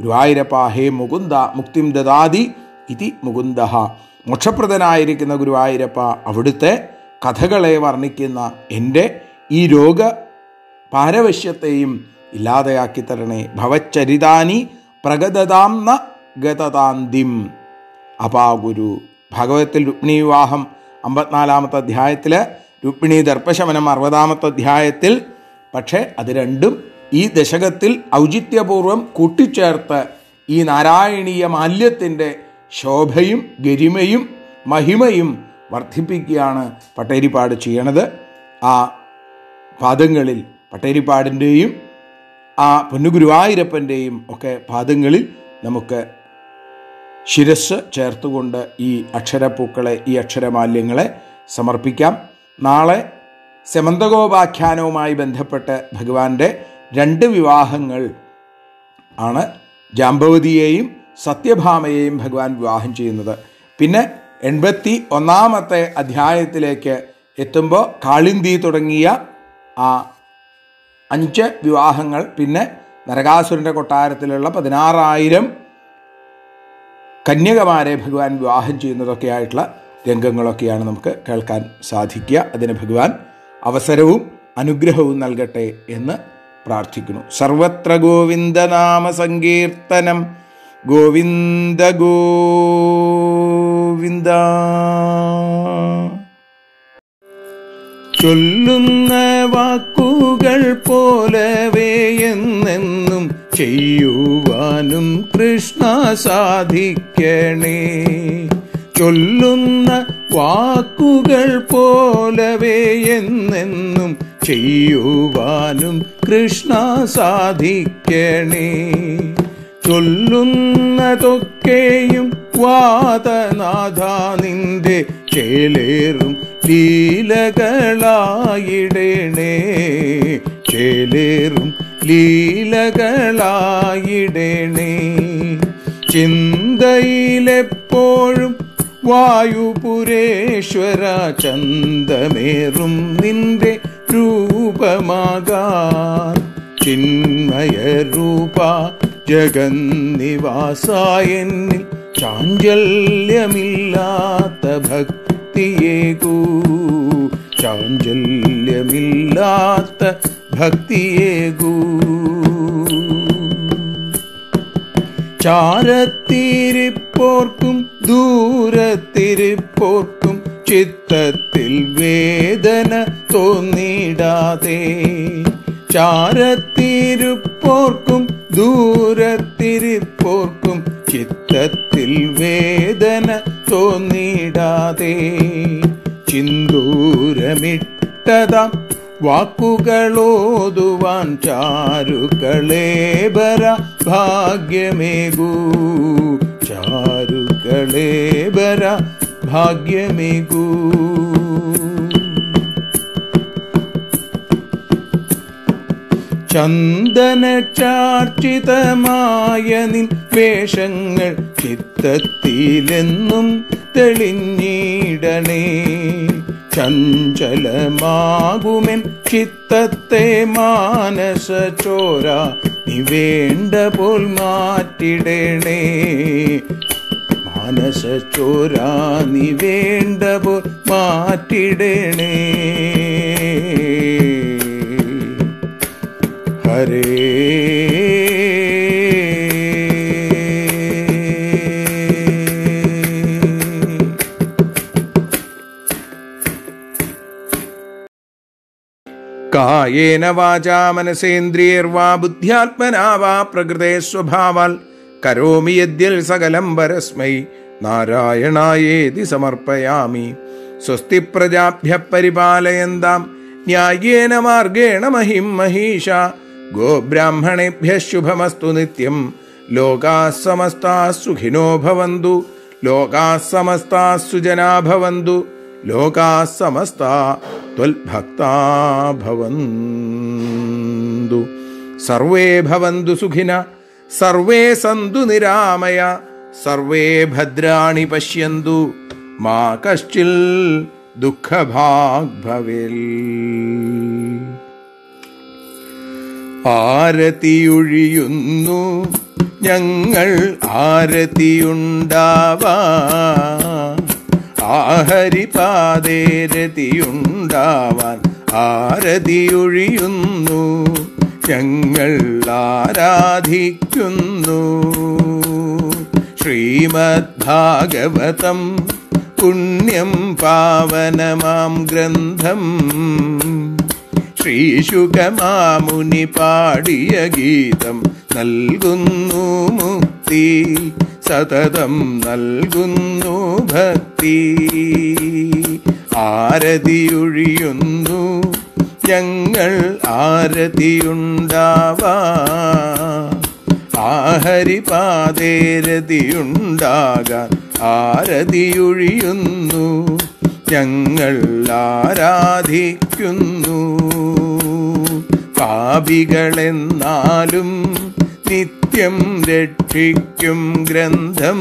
ഗുരുവായൂരപ്പ ഹേ മുകുന്ദ മുക്തിം ദദാതി ഇതി മുകുന്ദ മോക്ഷപ്രദനായിരിക്കുന്ന ഗുരുവായൂരപ്പ അവിടുത്തെ കഥകളെ വർണ്ണിക്കുന്ന എൻ്റെ ഈ രോഗ പാരവശ്യത്തെയും ഇല്ലാതെയാക്കി തരണേ ഭവച്ചരിതാനി പ്രഗതതാം ന ഗതതാന്തിം അപാ ഗുരു ഭാഗവതത്തിൽ രുക്മിണി വിവാഹം അമ്പത്തിനാലാമത്തെ അധ്യായത്തിൽ രുക്മിണി ദർപ്പശമനം അറുപതാമത്തെ അധ്യായത്തിൽ പക്ഷേ അത് രണ്ടും ഈ ദശകത്തിൽ ഔചിത്യപൂർവം കൂട്ടിച്ചേർത്ത് ഈ നാരായണീയ മാല്യത്തിൻ്റെ ശോഭയും ഗരിമയും മഹിമയും വർദ്ധിപ്പിക്കുകയാണ് പട്ടേരിപ്പാട് ചെയ്യണത് ആ പാദങ്ങളിൽ പട്ടേരിപ്പാടിൻ്റെയും ആ പൊന്നുഗുരുവായൂരപ്പൻ്റെയും ഒക്കെ പാദങ്ങളിൽ നമുക്ക് ശിരസ് ചേർത്തുകൊണ്ട് ഈ അക്ഷരപ്പൂക്കളെ ഈ അക്ഷരമാല്യങ്ങളെ സമർപ്പിക്കാം നാളെ സെമന്തകോപാഖ്യാനവുമായി ബന്ധപ്പെട്ട് ഭഗവാന്റെ രണ്ട് വിവാഹങ്ങൾ ആണ് ജാമ്പവതിയെയും സത്യഭാമയെയും ഭഗവാൻ വിവാഹം ചെയ്യുന്നത് പിന്നെ എൺപത്തി ഒന്നാമത്തെ അധ്യായത്തിലേക്ക് എത്തുമ്പോൾ കാളിന്തി തുടങ്ങിയ ആ അഞ്ച് വിവാഹങ്ങൾ പിന്നെ നരകാസുരൻ്റെ കൊട്ടാരത്തിലുള്ള പതിനാറായിരം കന്യകമാരെ ഭഗവാൻ വിവാഹം ചെയ്യുന്നതൊക്കെ ആയിട്ടുള്ള രംഗങ്ങളൊക്കെയാണ് നമുക്ക് കേൾക്കാൻ സാധിക്കുക അതിന് ഭഗവാൻ അവസരവും അനുഗ്രഹവും നൽകട്ടെ എന്ന് പ്രാർത്ഥിക്കുന്നു സർവത്ര ഗോവിന്ദനാമ സങ്കീർത്തനം ഗോവിന്ദ ഗോവിന്ദ ചൊല്ലുന്ന വാക്കുകൾ പോലവേ എന്നെന്നും ചെയ്യുവാനും കൃഷ്ണ സാധിക്കണേ ചൊല്ലുന്ന വാക്കുകൾ പോലവേ എന്നെന്നും ചെയ്യുവാനും കൃഷ്ണ സാധിക്കണേ ചൊല്ലുന്നതൊക്കെയും വാദനാഥ നിന്റെ ചേലേറും ലീലകളായിടണേ ചേലേറും ലീലകളായിടണേ ചിന്തയിലെപ്പോഴും വായുപുരേശ്വര ചന്തമേറും നിന്റെ രൂപമാകാൻ ചിന്മയ രൂപ ജഗന്നിവാസായെന്നിൽ ചാഞ്ചല്യമില്ലാത്ത ഭക്തിയേകൂ ചാഞ്ചല്യമില്ലാത്ത ഭക്തിയേകൂ ചാരത്തിരിപ്പോർക്കും ദൂരത്തിരിപ്പോർക്കും ചിത്തത്തിൽ വേദന തോന്നിടാതെ ചാരത്തിരുപ്പോർക്കും ദൂരത്തിരിപ്പോർക്കും ചിത്തത്തിൽ വേദന തോന്നിടാതെ ചിന്തൂരമിട്ടതാം വാക്കുകളോതുവാൻ ചാരുകളേബര ഭാഗ്യമേകൂ ചാരുകളേബര ഭാഗ്യമേകൂ ചന്ദന ചാർച്ചിതമായ നിൻ വേഷങ്ങൾ ചിത്തത്തിലെന്നും തെളിഞ്ഞിടണേ ചഞ്ചലമാകുമെൻ ചിത്തത്തെ മാനസ ചോര നീ വേണ്ട പോൽ മാറ്റിടണേ മാനസ ചോര നീ വേണ്ട പോൽ മാറ്റിടണേ ഹരേ കായേന വാചാ മനസേന്ദ്രിയർവാ ബുദ്ധ്യാത്മനാ വാ പ്രകൃതേ സ്വഭാവാൽ കരോമി യദ്യൽ സകലം പരസ്മൈ നാരായണായേതി സമർപ്പയാമി സ്വസ്തി പ്രജാഭ്യ പരിപാലയന്താം ന്യായേന മാർഗേണ മഹിം മഹീഷ ഗോബ്രാഹ്മണേഭ്യ ശുഭമസ്തു നിത്യം ലോകാ സമസ്താ സുഖിനോ ഭവന്തു ലോകാ സമസ്താ സുജനാ ഭവന്തു ലോകാ സമസ്താ ത്വൽഭക്താ ഭവന്തു സർവേ ഭവന്തു സുഖിന സർവേ സന്തു നിരാമയ സർവേ ഭദ്രാണി പശ്യന്തു മാ കശ്ചിൽ ദുഃഖഭാഗ് ഭവേൽ ആരതിയൊഴിയുന്നു ഞങ്ങൾ ആരതിയുണ്ടാവാ ആഹരിപാതേരതിയുണ്ടാവാൻ ആരതിയൊഴിയുന്നു ഞങ്ങൾ ആരാധിക്കുന്നു ശ്രീമദ്ഭാഗവതം പുണ്യം പാവനമാം ഗ്രന്ഥം ശ്രീശുകമാമുനി പാടിയ ഗീതം നൽകുന്നു മുക്തി സതതം നൽകുന്നു ഭക്തി ആരതിയൊഴിയുന്നു ഞങ്ങൾ ആരതിയുണ്ടാവാ ആഹരിപാതേരതിയുണ്ടാകാൻ ആരതിയൊഴിയുന്നു ഞങ്ങൾ ആരാധിക്കുന്നു പാപികളെന്നാലും നിത്യം രക്ഷിക്കും ഗ്രന്ഥം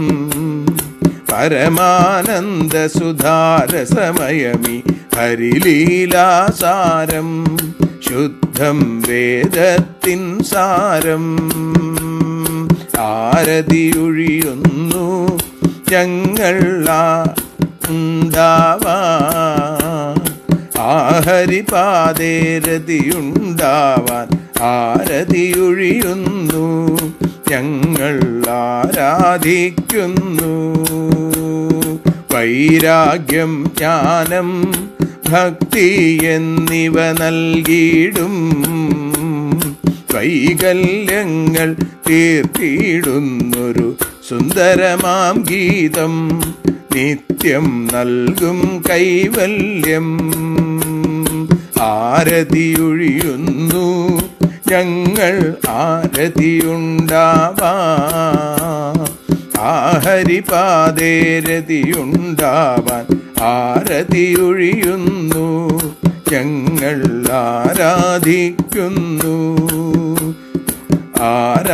പരമാനന്ദ സുധാരസമയമി ഹരിലീലാസാരം ശുദ്ധം വേദത്തിൻ സാരം ആരതിയൊഴിയുന്നു ഞങ്ങൾ ആ ഉണ്ടാവാ ആഹരിപാതേരതിയുണ്ടാവാൻ ആരതിയൊഴിയുന്നു ഞങ്ങൾ ആരാധിക്കുന്നു വൈരാഗ്യം ജ്ഞാനം ഭക്തി എന്നിവ നൽകിയിടും വൈകല്യങ്ങൾ തീർത്തിയിടുന്നൊരു സുന്ദരമാം ഗീതം നിത്യം നൽകും കൈവല്യം ആരതിയൊഴിയുന്നു ഞങ്ങൾ ആരതിയുണ്ടാവാ ആഹരിപാതേരതിയുണ്ടാവാൻ ആരതിയൊഴിയുന്നു ഞങ്ങൾ ആരാധിക്കുന്നു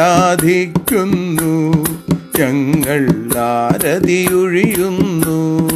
ആരാധിക്കുന്നു ഞങ്ങൾ ആരതിയൊഴിയുന്നു